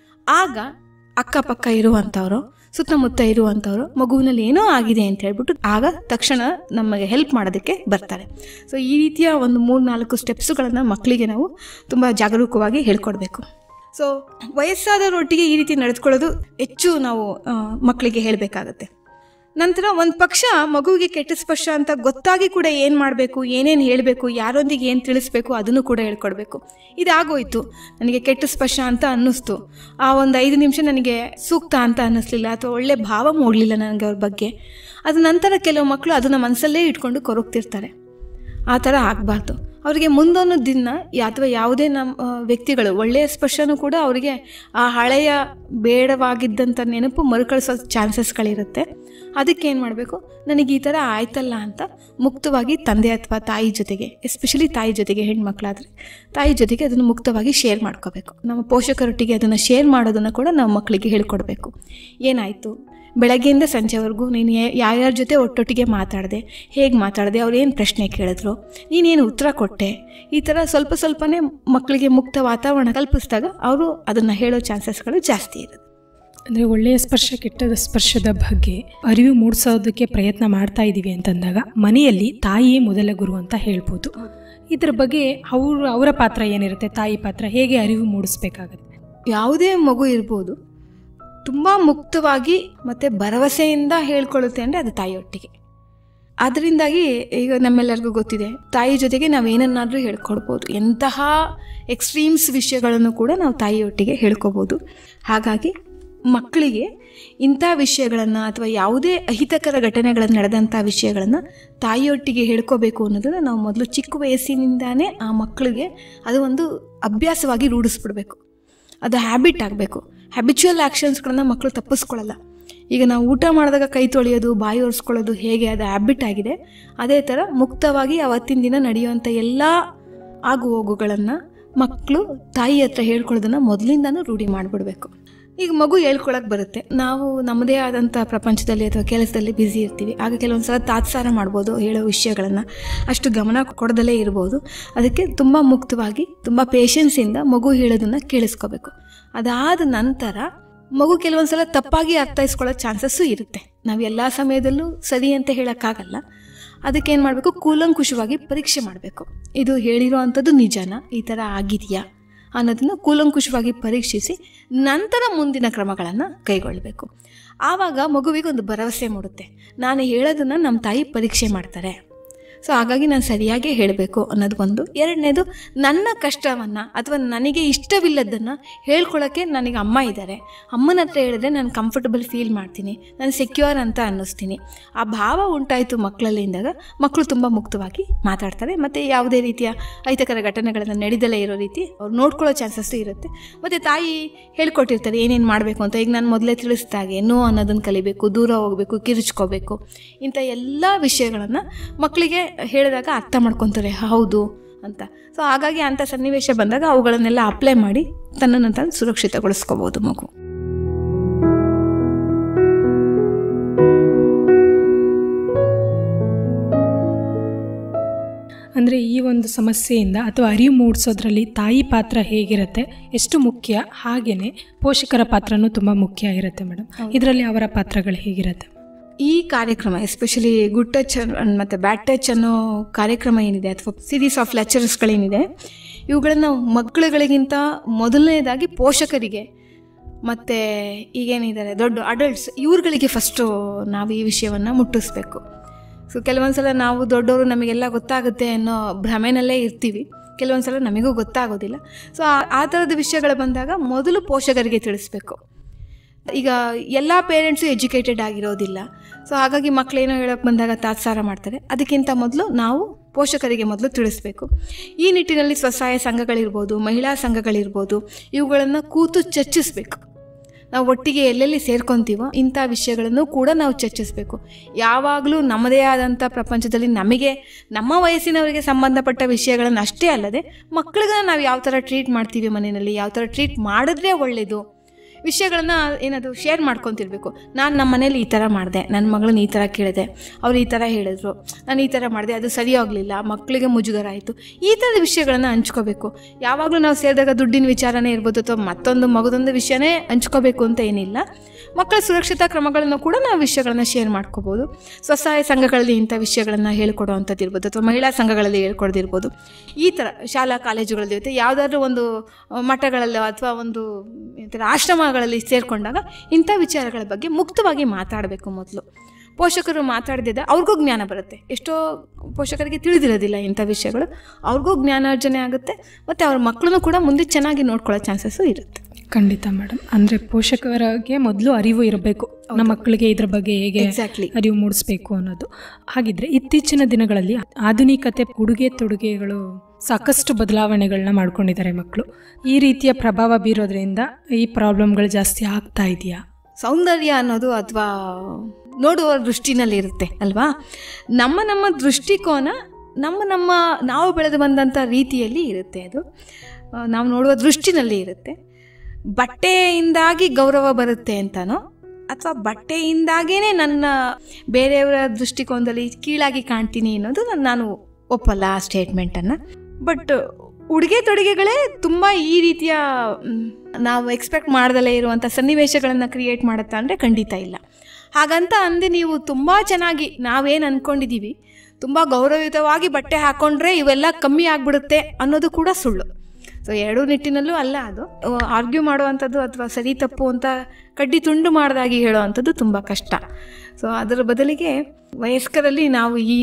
ಆಗ ಅಕ್ಕಪಕ್ಕ ಇರುವಂಥವ್ರು ಸುತ್ತಮುತ್ತ ಇರುವಂಥವ್ರು ಮಗುವಿನಲ್ಲಿ ಏನೋ ಆಗಿದೆ ಅಂತ ಹೇಳ್ಬಿಟ್ಟು ಆಗ ತಕ್ಷಣ ನಮಗೆ ಹೆಲ್ಪ್ ಮಾಡೋದಕ್ಕೆ ಬರ್ತಾರೆ ಸೊ ಈ ರೀತಿಯ ಒಂದು ಮೂರು ನಾಲ್ಕು ಸ್ಟೆಪ್ಸುಗಳನ್ನು ಮಕ್ಕಳಿಗೆ ನಾವು ತುಂಬ ಜಾಗರೂಕವಾಗಿ ಹೇಳ್ಕೊಡ್ಬೇಕು ಸೊ ವಯಸ್ಸಾದವರೊಟ್ಟಿಗೆ ಈ ರೀತಿ ನಡೆದುಕೊಳ್ಳೋದು ಹೆಚ್ಚು ನಾವು ಆ, ಮಕ್ಕಳಿಗೆ ಹೇಳಬೇಕಾಗತ್ತೆ ನಂತರ ಒಂದು ಪಕ್ಷ ಮಗುವಿಗೆ ಕೆಟ್ಟ ಸ್ಪರ್ಶ ಅಂತ ಗೊತ್ತಾಗಿ ಕೂಡ ಏನು ಮಾಡಬೇಕು ಏನೇನು ಹೇಳಬೇಕು ಯಾರೊಂದಿಗೆ ಏನು ತಿಳಿಸ್ಬೇಕು ಅದನ್ನು ಕೂಡ ಹೇಳ್ಕೊಡ್ಬೇಕು ಇದಾಗೋಯ್ತು ನನಗೆ ಕೆಟ್ಟ ಸ್ಪರ್ಶ ಅಂತ ಅನ್ನಿಸ್ತು ಆ ಒಂದು ಐದು ನಿಮಿಷ ನನಗೆ ಸೂಕ್ತ ಅಂತ ಅನ್ನಿಸ್ಲಿಲ್ಲ ಅಥವಾ ಒಳ್ಳೆ ಭಾವ ಮೂಡಲಿಲ್ಲ ನನಗೆ ಅವ್ರ ಬಗ್ಗೆ ಅದ ನಂತರ ಕೆಲವು ಮಕ್ಕಳು ಅದನ್ನು ಮನಸ್ಸಲ್ಲೇ ಇಟ್ಕೊಂಡು ಕೊರಗ್ತಿರ್ತಾರೆ ಆ ಥರ ಆಗಬಾರ್ದು ಅವರಿಗೆ ಮುಂದೊಂದು ದಿನ ಯಾ- ಅಥವಾ ಯಾವುದೇ ನಮ್ಮ ಆ, ವ್ಯಕ್ತಿಗಳು ಒಳ್ಳೆಯ ಸ್ಪರ್ಶನೂ ಕೂಡ ಅವರಿಗೆ ಆ ಹಳೆಯ ಬೇಡವಾಗಿದ್ದಂಥ ನೆನಪು ಮರುಕಳಿಸೋ ಚಾನ್ಸಸ್ಗಳಿರುತ್ತೆ ಅದಕ್ಕೆ ಏನು ಮಾಡಬೇಕು ನನಗೆ ಈ ಥರ ಆಯ್ತಲ್ಲ ಅಂತ ಮುಕ್ತವಾಗಿ ತಂದೆ ಅಥವಾ ತಾಯಿ ಜೊತೆಗೆ ಎಸ್ಪೆಷಲಿ ತಾಯಿ ಜೊತೆಗೆ ಹೆಣ್ಮಕ್ಳಾದರೆ ತಾಯಿ ಜೊತೆಗೆ ಅದನ್ನು ಮುಕ್ತವಾಗಿ ಶೇರ್ ಮಾಡ್ಕೋಬೇಕು ನಮ್ಮ ಪೋಷಕರೊಟ್ಟಿಗೆ ಅದನ್ನು ಶೇರ್ ಮಾಡೋದನ್ನು ಕೂಡ ನಾವು ಮಕ್ಕಳಿಗೆ ಹೇಳ್ಕೊಡ್ಬೇಕು ಏನಾಯಿತು ಬೆಳಗ್ಗೆಯಿಂದ ಸಂಜೆವರೆಗೂ ನೀನು ಯಾ- ಯಾರ್ಯಾರ ಜೊತೆ ಒಟ್ಟೊಟ್ಟಿಗೆ ಮಾತಾಡಿದೆ ಹೇಗೆ ಮಾತಾಡಿದೆ ಅವ್ರು ಏನು ಪ್ರಶ್ನೆ ಕೇಳಿದ್ರು ನೀನೇನು ಉತ್ತರ ಕೊಟ್ಟೆ ಈ ಥರ ಸ್ವಲ್ಪ ಸ್ವಲ್ಪನೇ ಮಕ್ಕಳಿಗೆ ಮುಕ್ತ ವಾತಾವರಣ ಕಲ್ಪಿಸಿದಾಗ ಅವರು ಅದನ್ನು ಹೇಳೋ ಚಾನ್ಸಸ್ಗಳು ಜಾಸ್ತಿ ಇರುತ್ತೆ ಅಂದರೆ ಒಳ್ಳೆಯ ಸ್ಪರ್ಶ ಕೆಟ್ಟದ ಸ್ಪರ್ಶದ ಬಗ್ಗೆ ಅರಿವು ಮೂಡಿಸೋದಕ್ಕೆ ಪ್ರಯತ್ನ ಮಾಡ್ತಾ ಇದ್ದೀವಿ ಅಂತಂದಾಗ ಮನೆಯಲ್ಲಿ ತಾಯಿಯೇ ಮೊದಲ ಗುರು ಅಂತ ಹೇಳ್ಬೋದು ಇದರ ಬಗ್ಗೆ ಅವರು ಅವರ ಪಾತ್ರ ಏನಿರುತ್ತೆ ತಾಯಿ ಪಾತ್ರ ಹೇಗೆ ಅರಿವು ಮೂಡಿಸ್ಬೇಕಾಗತ್ತೆ ಯಾವುದೇ ಮಗು ಇರ್ಬೋದು ತುಂಬ ಮುಕ್ತವಾಗಿ ಮತ್ತು ಭರವಸೆಯಿಂದ ಹೇಳ್ಕೊಳ್ಳುತ್ತೆ ಅಂದರೆ ಅದು ತಾಯಿಯೊಟ್ಟಿಗೆ ಅದರಿಂದಾಗಿ ಈಗ ನಮ್ಮೆಲ್ಲರಿಗೂ ಗೊತ್ತಿದೆ ತಾಯಿ ಜೊತೆಗೆ ನಾವು ಏನನ್ನಾದರೂ ಹೇಳ್ಕೊಡ್ಬೋದು ಎಂತಹ ಎಕ್ಸ್ಟ್ರೀಮ್ಸ್ ವಿಷಯಗಳನ್ನು ಕೂಡ ನಾವು ತಾಯಿಯೊಟ್ಟಿಗೆ ಹೇಳ್ಕೊಬೋದು ಹಾಗಾಗಿ ಮಕ್ಕಳಿಗೆ ಇಂಥ ವಿಷಯಗಳನ್ನು ಅಥವಾ ಯಾವುದೇ ಅಹಿತಕರ ಘಟನೆಗಳನ್ನು ನಡೆದಂಥ ವಿಷಯಗಳನ್ನು ತಾಯಿಯೊಟ್ಟಿಗೆ ಹೇಳ್ಕೋಬೇಕು ಅನ್ನೋದನ್ನು ನಾವು ಮೊದಲು ಚಿಕ್ಕ ವಯಸ್ಸಿನಿಂದಾನೇ ಆ ಮಕ್ಕಳಿಗೆ ಅದು ಒಂದು ಅಭ್ಯಾಸವಾಗಿ ರೂಢಿಸ್ಬಿಡ್ಬೇಕು ಅದು ಹ್ಯಾಬಿಟ್ ಆಗಬೇಕು ಹ್ಯಾಬಿಚುವಲ್ ಆ್ಯಕ್ಷನ್ಸ್ಗಳನ್ನ ಮಕ್ಕಳು ತಪ್ಪಿಸ್ಕೊಳ್ಳಲ್ಲ ಈಗ ನಾವು ಊಟ ಮಾಡಿದಾಗ ಕೈ ತೊಳೆಯೋದು ಬಾಯಿ ಒರೆಸ್ಕೊಳ್ಳೋದು ಹೇಗೆ ಅದು ಹ್ಯಾಬಿಟ್ ಆಗಿದೆ ಅದೇ ಥರ ಮುಕ್ತವಾಗಿ ಅವತ್ತಿನ ದಿನ ನಡೆಯುವಂಥ ಎಲ್ಲ ಆಗು ಹೋಗುಗಳನ್ನು ಮಕ್ಕಳು ತಾಯಿ ಹತ್ರ ಹೇಳ್ಕೊಳ್ಳೋದನ್ನು ಮೊದಲಿಂದನೂ ರೂಢಿ ಮಾಡಿಬಿಡ್ಬೇಕು ಈಗ ಮಗು ಹೇಳ್ಕೊಳಕ್ಕೆ ಬರುತ್ತೆ ನಾವು ನಮ್ಮದೇ ಆದಂಥ ಪ್ರಪಂಚದಲ್ಲಿ ಅಥವಾ ಕೆಲಸದಲ್ಲಿ ಬ್ಯುಸಿ ಇರ್ತೀವಿ ಆಗ ಕೆಲವೊಂದು ಸಲ ತಾತ್ಸಾರ ಮಾಡ್ಬೋದು ಹೇಳೋ ವಿಷಯಗಳನ್ನು ಅಷ್ಟು ಗಮನ ಕೊಡದಲ್ಲೇ ಇರ್ಬೋದು ಅದಕ್ಕೆ ತುಂಬ ಮುಕ್ತವಾಗಿ ತುಂಬ ಪೇಷನ್ಸಿಂದ ಮಗು ಹೇಳೋದನ್ನು ಕೇಳಿಸ್ಕೋಬೇಕು ಅದಾದ ನಂತರ ಮಗು ಕೆಲವೊಂದು ಸಲ ತಪ್ಪಾಗಿ ಅರ್ಥೈಸ್ಕೊಳ್ಳೋ ಚಾನ್ಸಸ್ಸು ಇರುತ್ತೆ ನಾವು ಎಲ್ಲ ಸಮಯದಲ್ಲೂ ಸರಿ ಅಂತ ಹೇಳೋಕ್ಕಾಗಲ್ಲ ಅದಕ್ಕೇನು ಮಾಡಬೇಕು ಕೂಲಂಕುಷವಾಗಿ ಪರೀಕ್ಷೆ ಮಾಡಬೇಕು ಇದು ಹೇಳಿರೋ ಅಂಥದ್ದು ನಿಜನಾ ಈ ಥರ ಆಗಿದೆಯಾ ಅನ್ನೋದನ್ನು ಕೂಲಂಕುಷವಾಗಿ ಪರೀಕ್ಷಿಸಿ ನಂತರ ಮುಂದಿನ ಕ್ರಮಗಳನ್ನು ಕೈಗೊಳ್ಳಬೇಕು ಆವಾಗ ಮಗುವಿಗೆ ಒಂದು ಭರವಸೆ ಮೂಡುತ್ತೆ ನಾನು ಹೇಳೋದನ್ನು ನಮ್ಮ ತಾಯಿ ಪರೀಕ್ಷೆ ಮಾಡ್ತಾರೆ ಸೊ ಹಾಗಾಗಿ ನಾನು ಸರಿಯಾಗಿ ಹೇಳಬೇಕು ಅನ್ನೋದು ಒಂದು ಎರಡನೇದು ನನ್ನ ಕಷ್ಟವನ್ನು ಅಥವಾ ನನಗೆ ಇಷ್ಟವಿಲ್ಲದನ್ನು ಹೇಳ್ಕೊಳ್ಳೋಕ್ಕೆ ನನಗೆ ಅಮ್ಮ ಇದ್ದಾರೆ ಅಮ್ಮನ ಹತ್ರ ಹೇಳಿದ್ರೆ ನಾನು ಕಂಫರ್ಟಬಲ್ ಫೀಲ್ ಮಾಡ್ತೀನಿ ನಾನು ಸೆಕ್ಯೂರ್ ಅಂತ ಅನ್ನಿಸ್ತೀನಿ ಆ ಭಾವ ಉಂಟಾಯಿತು ಮಕ್ಕಳಲ್ಲಿ ಇಂದಾಗ ಮಕ್ಕಳು ತುಂಬ ಮುಕ್ತವಾಗಿ ಮಾತಾಡ್ತಾರೆ ಮತ್ತು ಯಾವುದೇ ರೀತಿಯ ಅಹಿತಕರ ಘಟನೆಗಳನ್ನು ನಡೆದಲೇ ಇರೋ ರೀತಿ ಅವ್ರು ನೋಡ್ಕೊಳ್ಳೋ ಚಾನ್ಸಸ್ಸು ಇರುತ್ತೆ ಮತ್ತು ತಾಯಿ ಹೇಳ್ಕೊಟ್ಟಿರ್ತಾರೆ ಏನೇನು ಮಾಡಬೇಕು ಅಂತ ಈಗ ನಾನು ಮೊದಲೇ ತಿಳಿಸಿದಾಗೆ ನೋ ಅನ್ನೋದನ್ನು ಕಲಿಬೇಕು ದೂರ ಹೋಗಬೇಕು ಕಿರುಚ್ಕೋಬೇಕು ಇಂಥ ಎಲ್ಲ ವಿಷಯಗಳನ್ನು ಮಕ್ಕಳಿಗೆ ಹೇಳಿದಾಗ ಅರ್ಥ ಮಾಡ್ಕೊತಾರೆ ಹೌದು ಅಂತ ಸೊ ಹಾಗಾಗಿ ಅಂಥ ಸನ್ನಿವೇಶ ಬಂದಾಗ ಅವುಗಳನ್ನೆಲ್ಲ ಅಪ್ಲೈ ಮಾಡಿ ತನ್ನನ್ನು ತಾನು ಸುರಕ್ಷಿತಗೊಳಿಸ್ಕೋಬೋದು ಮಗು ಅಂದರೆ ಈ ಒಂದು ಸಮಸ್ಯೆಯಿಂದ ಅಥವಾ ಅರಿವು ಮೂಡಿಸೋದ್ರಲ್ಲಿ ತಾಯಿ ಪಾತ್ರ ಹೇಗಿರುತ್ತೆ ಎಷ್ಟು ಮುಖ್ಯ ಹಾಗೆಯೇ ಪೋಷಕರ ಪಾತ್ರನೂ ತುಂಬ ಮುಖ್ಯ ಇರುತ್ತೆ ಮೇಡಮ್ ಇದರಲ್ಲಿ ಅವರ ಪಾತ್ರಗಳು ಹೇಗಿರುತ್ತೆ ಈ ಕಾರ್ಯಕ್ರಮ ಎಸ್ಪೆಷಲಿ ಗುಡ್ ಟಚ್ ಮತ್ತು ಬ್ಯಾಡ್ ಟಚ್ ಅನ್ನೋ ಕಾರ್ಯಕ್ರಮ ಏನಿದೆ ಅಥವಾ ಸೀರೀಸ್ ಆಫ್ ಲೆಕ್ಚರ್ಸ್ಗಳೇನಿದೆ ಇವುಗಳನ್ನು ಮಕ್ಕಳುಗಳಿಗಿಂತ ಮೊದಲನೇದಾಗಿ ಪೋಷಕರಿಗೆ ಮತ್ತು ಈಗೇನಿದ್ದಾರೆ ದೊಡ್ಡ ಅಡಲ್ಟ್ಸ್ ಇವ್ರುಗಳಿಗೆ ಫಸ್ಟು ನಾವು ಈ ವಿಷಯವನ್ನು ಮುಟ್ಟಿಸ್ಬೇಕು ಸೊ ಕೆಲವೊಂದು ಸಲ ನಾವು ದೊಡ್ಡವರು ನಮಗೆಲ್ಲ ಗೊತ್ತಾಗುತ್ತೆ ಅನ್ನೋ ಭ್ರಮೆನಲ್ಲೇ ಇರ್ತೀವಿ ಕೆಲವೊಂದು ಸಲ ನಮಗೂ ಗೊತ್ತಾಗೋದಿಲ್ಲ ಸೊ ಆ ಥರದ ವಿಷಯಗಳು ಬಂದಾಗ ಮೊದಲು ಪೋಷಕರಿಗೆ ತಿಳಿಸ್ಬೇಕು ಈಗ ಎಲ್ಲ ಪೇರೆಂಟ್ಸು ಎಜುಕೇಟೆಡ್ ಆಗಿರೋದಿಲ್ಲ ಸೊ ಹಾಗಾಗಿ ಮಕ್ಕಳೇನೋ ಹೇಳೋಕೆ ಬಂದಾಗ ತಾತ್ಸಾರ ಮಾಡ್ತಾರೆ ಅದಕ್ಕಿಂತ ಮೊದಲು ನಾವು ಪೋಷಕರಿಗೆ ಮೊದಲು ತಿಳಿಸ್ಬೇಕು ಈ ನಿಟ್ಟಿನಲ್ಲಿ ಸ್ವಸಹಾಯ ಸಂಘಗಳಿರ್ಬೋದು ಮಹಿಳಾ ಸಂಘಗಳಿರ್ಬೋದು ಇವುಗಳನ್ನು ಕೂತು ಚರ್ಚಿಸಬೇಕು ನಾವು ಒಟ್ಟಿಗೆ ಎಲ್ಲೆಲ್ಲಿ ಸೇರ್ಕೊತೀವೋ ಇಂಥ ವಿಷಯಗಳನ್ನು ಕೂಡ ನಾವು ಚರ್ಚಿಸಬೇಕು ಯಾವಾಗಲೂ ನಮ್ಮದೇ ಆದಂಥ ಪ್ರಪಂಚದಲ್ಲಿ ನಮಗೆ ನಮ್ಮ ವಯಸ್ಸಿನವರಿಗೆ ಸಂಬಂಧಪಟ್ಟ ವಿಷಯಗಳನ್ನು ಅಷ್ಟೇ ಅಲ್ಲದೆ ಮಕ್ಕಳಿಗೆ ನಾವು ಯಾವ ಥರ ಟ್ರೀಟ್ ಮಾಡ್ತೀವಿ ಮನೆಯಲ್ಲಿ ಯಾವ ಥರ ಟ್ರೀಟ್ ಮಾಡಿದ್ರೆ ಒಳ್ಳೆಯದು ವಿಷಯಗಳನ್ನ ಏನದು ಶೇರ್ ಮಾಡ್ಕೊತಿರ್ಬೇಕು ನಾನು ನಮ್ಮ ಮನೇಲಿ ಈ ಥರ ಮಾಡಿದೆ ನನ್ನ ಮಗಳನ್ನ ಈ ಥರ ಕೇಳಿದೆ ಅವ್ರು ಈ ಥರ ಹೇಳಿದ್ರು ನಾನು ಈ ಥರ ಮಾಡಿದೆ ಅದು ಸರಿ ಆಗಲಿಲ್ಲ ಮಕ್ಕಳಿಗೆ ಮುಜುಗರ ಆಯಿತು ಈ ಥರದ ವಿಷಯಗಳನ್ನು ಹಂಚ್ಕೋಬೇಕು ಯಾವಾಗಲೂ ನಾವು ಸೇರಿದಾಗ ದುಡ್ಡಿನ ವಿಚಾರನೇ ಇರ್ಬೋದು ಅಥವಾ ಮತ್ತೊಂದು ಮಗದೊಂದು ವಿಷಯನೇ ಹಂಚ್ಕೋಬೇಕು ಅಂತ ಏನಿಲ್ಲ ಮಕ್ಕಳ ಸುರಕ್ಷತಾ ಕ್ರಮಗಳನ್ನು ಕೂಡ ನಾವು ವಿಷಯಗಳನ್ನು ಶೇರ್ ಮಾಡ್ಕೋಬೋದು ಸ್ವಸಹಾಯ ಸಂಘಗಳಲ್ಲಿ ಇಂಥ ವಿಷಯಗಳನ್ನು ಹೇಳ್ಕೊಡೋ ಇರ್ಬೋದು ಅಥವಾ ಮಹಿಳಾ ಸಂಘಗಳಲ್ಲಿ ಹೇಳ್ಕೊಡೋದಿರ್ಬೋದು ಈ ಥರ ಶಾಲಾ ಕಾಲೇಜುಗಳಲ್ಲಿ ಇರುತ್ತೆ ಯಾವುದಾದ್ರೂ ಒಂದು ಮಠಗಳಲ್ಲೋ ಅಥವಾ ಒಂದು ಈ ಥರ ಆಶ್ರಮಗಳಲ್ಲಿ ಸೇರಿಕೊಂಡಾಗ ಇಂಥ ವಿಚಾರಗಳ ಬಗ್ಗೆ ಮುಕ್ತವಾಗಿ ಮಾತಾಡಬೇಕು ಮೊದಲು ಪೋಷಕರು ಮಾತಾಡ್ದಿದ್ದ ಅವ್ರಿಗೂ ಜ್ಞಾನ ಬರುತ್ತೆ ಎಷ್ಟೋ ಪೋಷಕರಿಗೆ ತಿಳಿದಿರೋದಿಲ್ಲ ಇಂಥ ವಿಷಯಗಳು ಅವ್ರಿಗೂ ಜ್ಞಾನಾರ್ಜನೆ ಆಗುತ್ತೆ ಮತ್ತು ಅವ್ರ ಮಕ್ಕಳನ್ನು ಕೂಡ ಮುಂದೆ ಚೆನ್ನಾಗಿ ನೋಡ್ಕೊಳ್ಳೋ ಚಾನ್ಸಸ್ಸು ಇರುತ್ತೆ ಖಂಡಿತ ಮೇಡಮ್ ಅಂದರೆ ಪೋಷಕರಿಗೆ ಮೊದಲು ಅರಿವು ಇರಬೇಕು ನಮ್ಮ ಮಕ್ಕಳಿಗೆ ಇದ್ರ ಬಗ್ಗೆ ಹೇಗೆ ಎಕ್ಸಾಕ್ಟ್ಲಿ ಅರಿವು ಮೂಡಿಸ್ಬೇಕು ಅನ್ನೋದು ಹಾಗಿದ್ರೆ ಇತ್ತೀಚಿನ ದಿನಗಳಲ್ಲಿ ಆಧುನಿಕತೆ ಉಡುಗೆ ತೊಡುಗೆಗಳು ಸಾಕಷ್ಟು ಬದಲಾವಣೆಗಳನ್ನ ಮಾಡ್ಕೊಂಡಿದ್ದಾರೆ ಮಕ್ಕಳು ಈ ರೀತಿಯ ಪ್ರಭಾವ ಬೀರೋದ್ರಿಂದ ಈ ಪ್ರಾಬ್ಲಮ್ಗಳು ಜಾಸ್ತಿ ಆಗ್ತಾ ಇದೆಯಾ ಸೌಂದರ್ಯ ಅನ್ನೋದು ಅಥವಾ ನೋಡುವ ದೃಷ್ಟಿನಲ್ಲಿ ಇರುತ್ತೆ ಅಲ್ವಾ ನಮ್ಮ ನಮ್ಮ ದೃಷ್ಟಿಕೋನ ನಮ್ಮ ನಮ್ಮ ನಾವು ಬೆಳೆದು ಬಂದಂಥ ರೀತಿಯಲ್ಲಿ ಇರುತ್ತೆ ಅದು ಆ, ನಾವು ನೋಡುವ ದೃಷ್ಟಿನಲ್ಲಿ ಇರುತ್ತೆ ಬಟ್ಟೆಯಿಂದಾಗಿ ಗೌರವ ಬರುತ್ತೆ ಅಂತನೋ ಅಥವಾ ಬಟ್ಟೆಯಿಂದಾಗೇ ನನ್ನ ಬೇರೆಯವರ ದೃಷ್ಟಿಕೋನದಲ್ಲಿ ಕೀಳಾಗಿ ಕಾಣ್ತೀನಿ ಅನ್ನೋದು ನಾನ್- ನಾನು ಒಪ್ಪಲ್ಲ ಆ ಸ್ಟೇಟ್ಮೆಂಟನ್ನು ಬಟ್ ಉಡುಗೆ ತೊಡುಗೆಗಳೇ ತುಂಬ ಈ ರೀತಿಯ ಮ್, ನಾವು ಎಕ್ಸ್ಪೆಕ್ಟ್ ಮಾಡ್ದಲೇ ಇರುವಂಥ ಸನ್ನಿವೇಶಗಳನ್ನು ಕ್ರಿಯೇಟ್ ಮಾಡುತ್ತಾ ಅಂದರೆ ಖಂಡಿತ ಇಲ್ಲ ಹಾಗಂತ ಅಂದೆ ನೀವು ತುಂಬ ಚೆನ್ನಾಗಿ ನಾವೇನು ಅಂದ್ಕೊಂಡಿದ್ದೀವಿ ತುಂಬ ಗೌರವಯುತವಾಗಿ ಬಟ್ಟೆ ಹಾಕ್ಕೊಂಡ್ರೆ ಇವೆಲ್ಲ ಕಮ್ಮಿ ಆಗಿಬಿಡುತ್ತೆ ಅನ್ನೋದು ಕೂಡ ಸುಳ್ಳು ಸೊ ಎರಡೂ ನಿಟ್ಟಿನಲ್ಲೂ ಅಲ್ಲ ಅದು ಆರ್ಗ್ಯೂ ಮಾಡುವಂಥದ್ದು ಅಥವಾ ಸರಿ ತಪ್ಪು ಅಂತ ಕಡ್ಡಿ ತುಂಡು ಮಾಡಿದಾಗಿ ಹೇಳೋವಂಥದ್ದು ತುಂಬ ಕಷ್ಟ ಸೊ ಅದರ ಬದಲಿಗೆ ವಯಸ್ಕರಲ್ಲಿ ನಾವು ಈ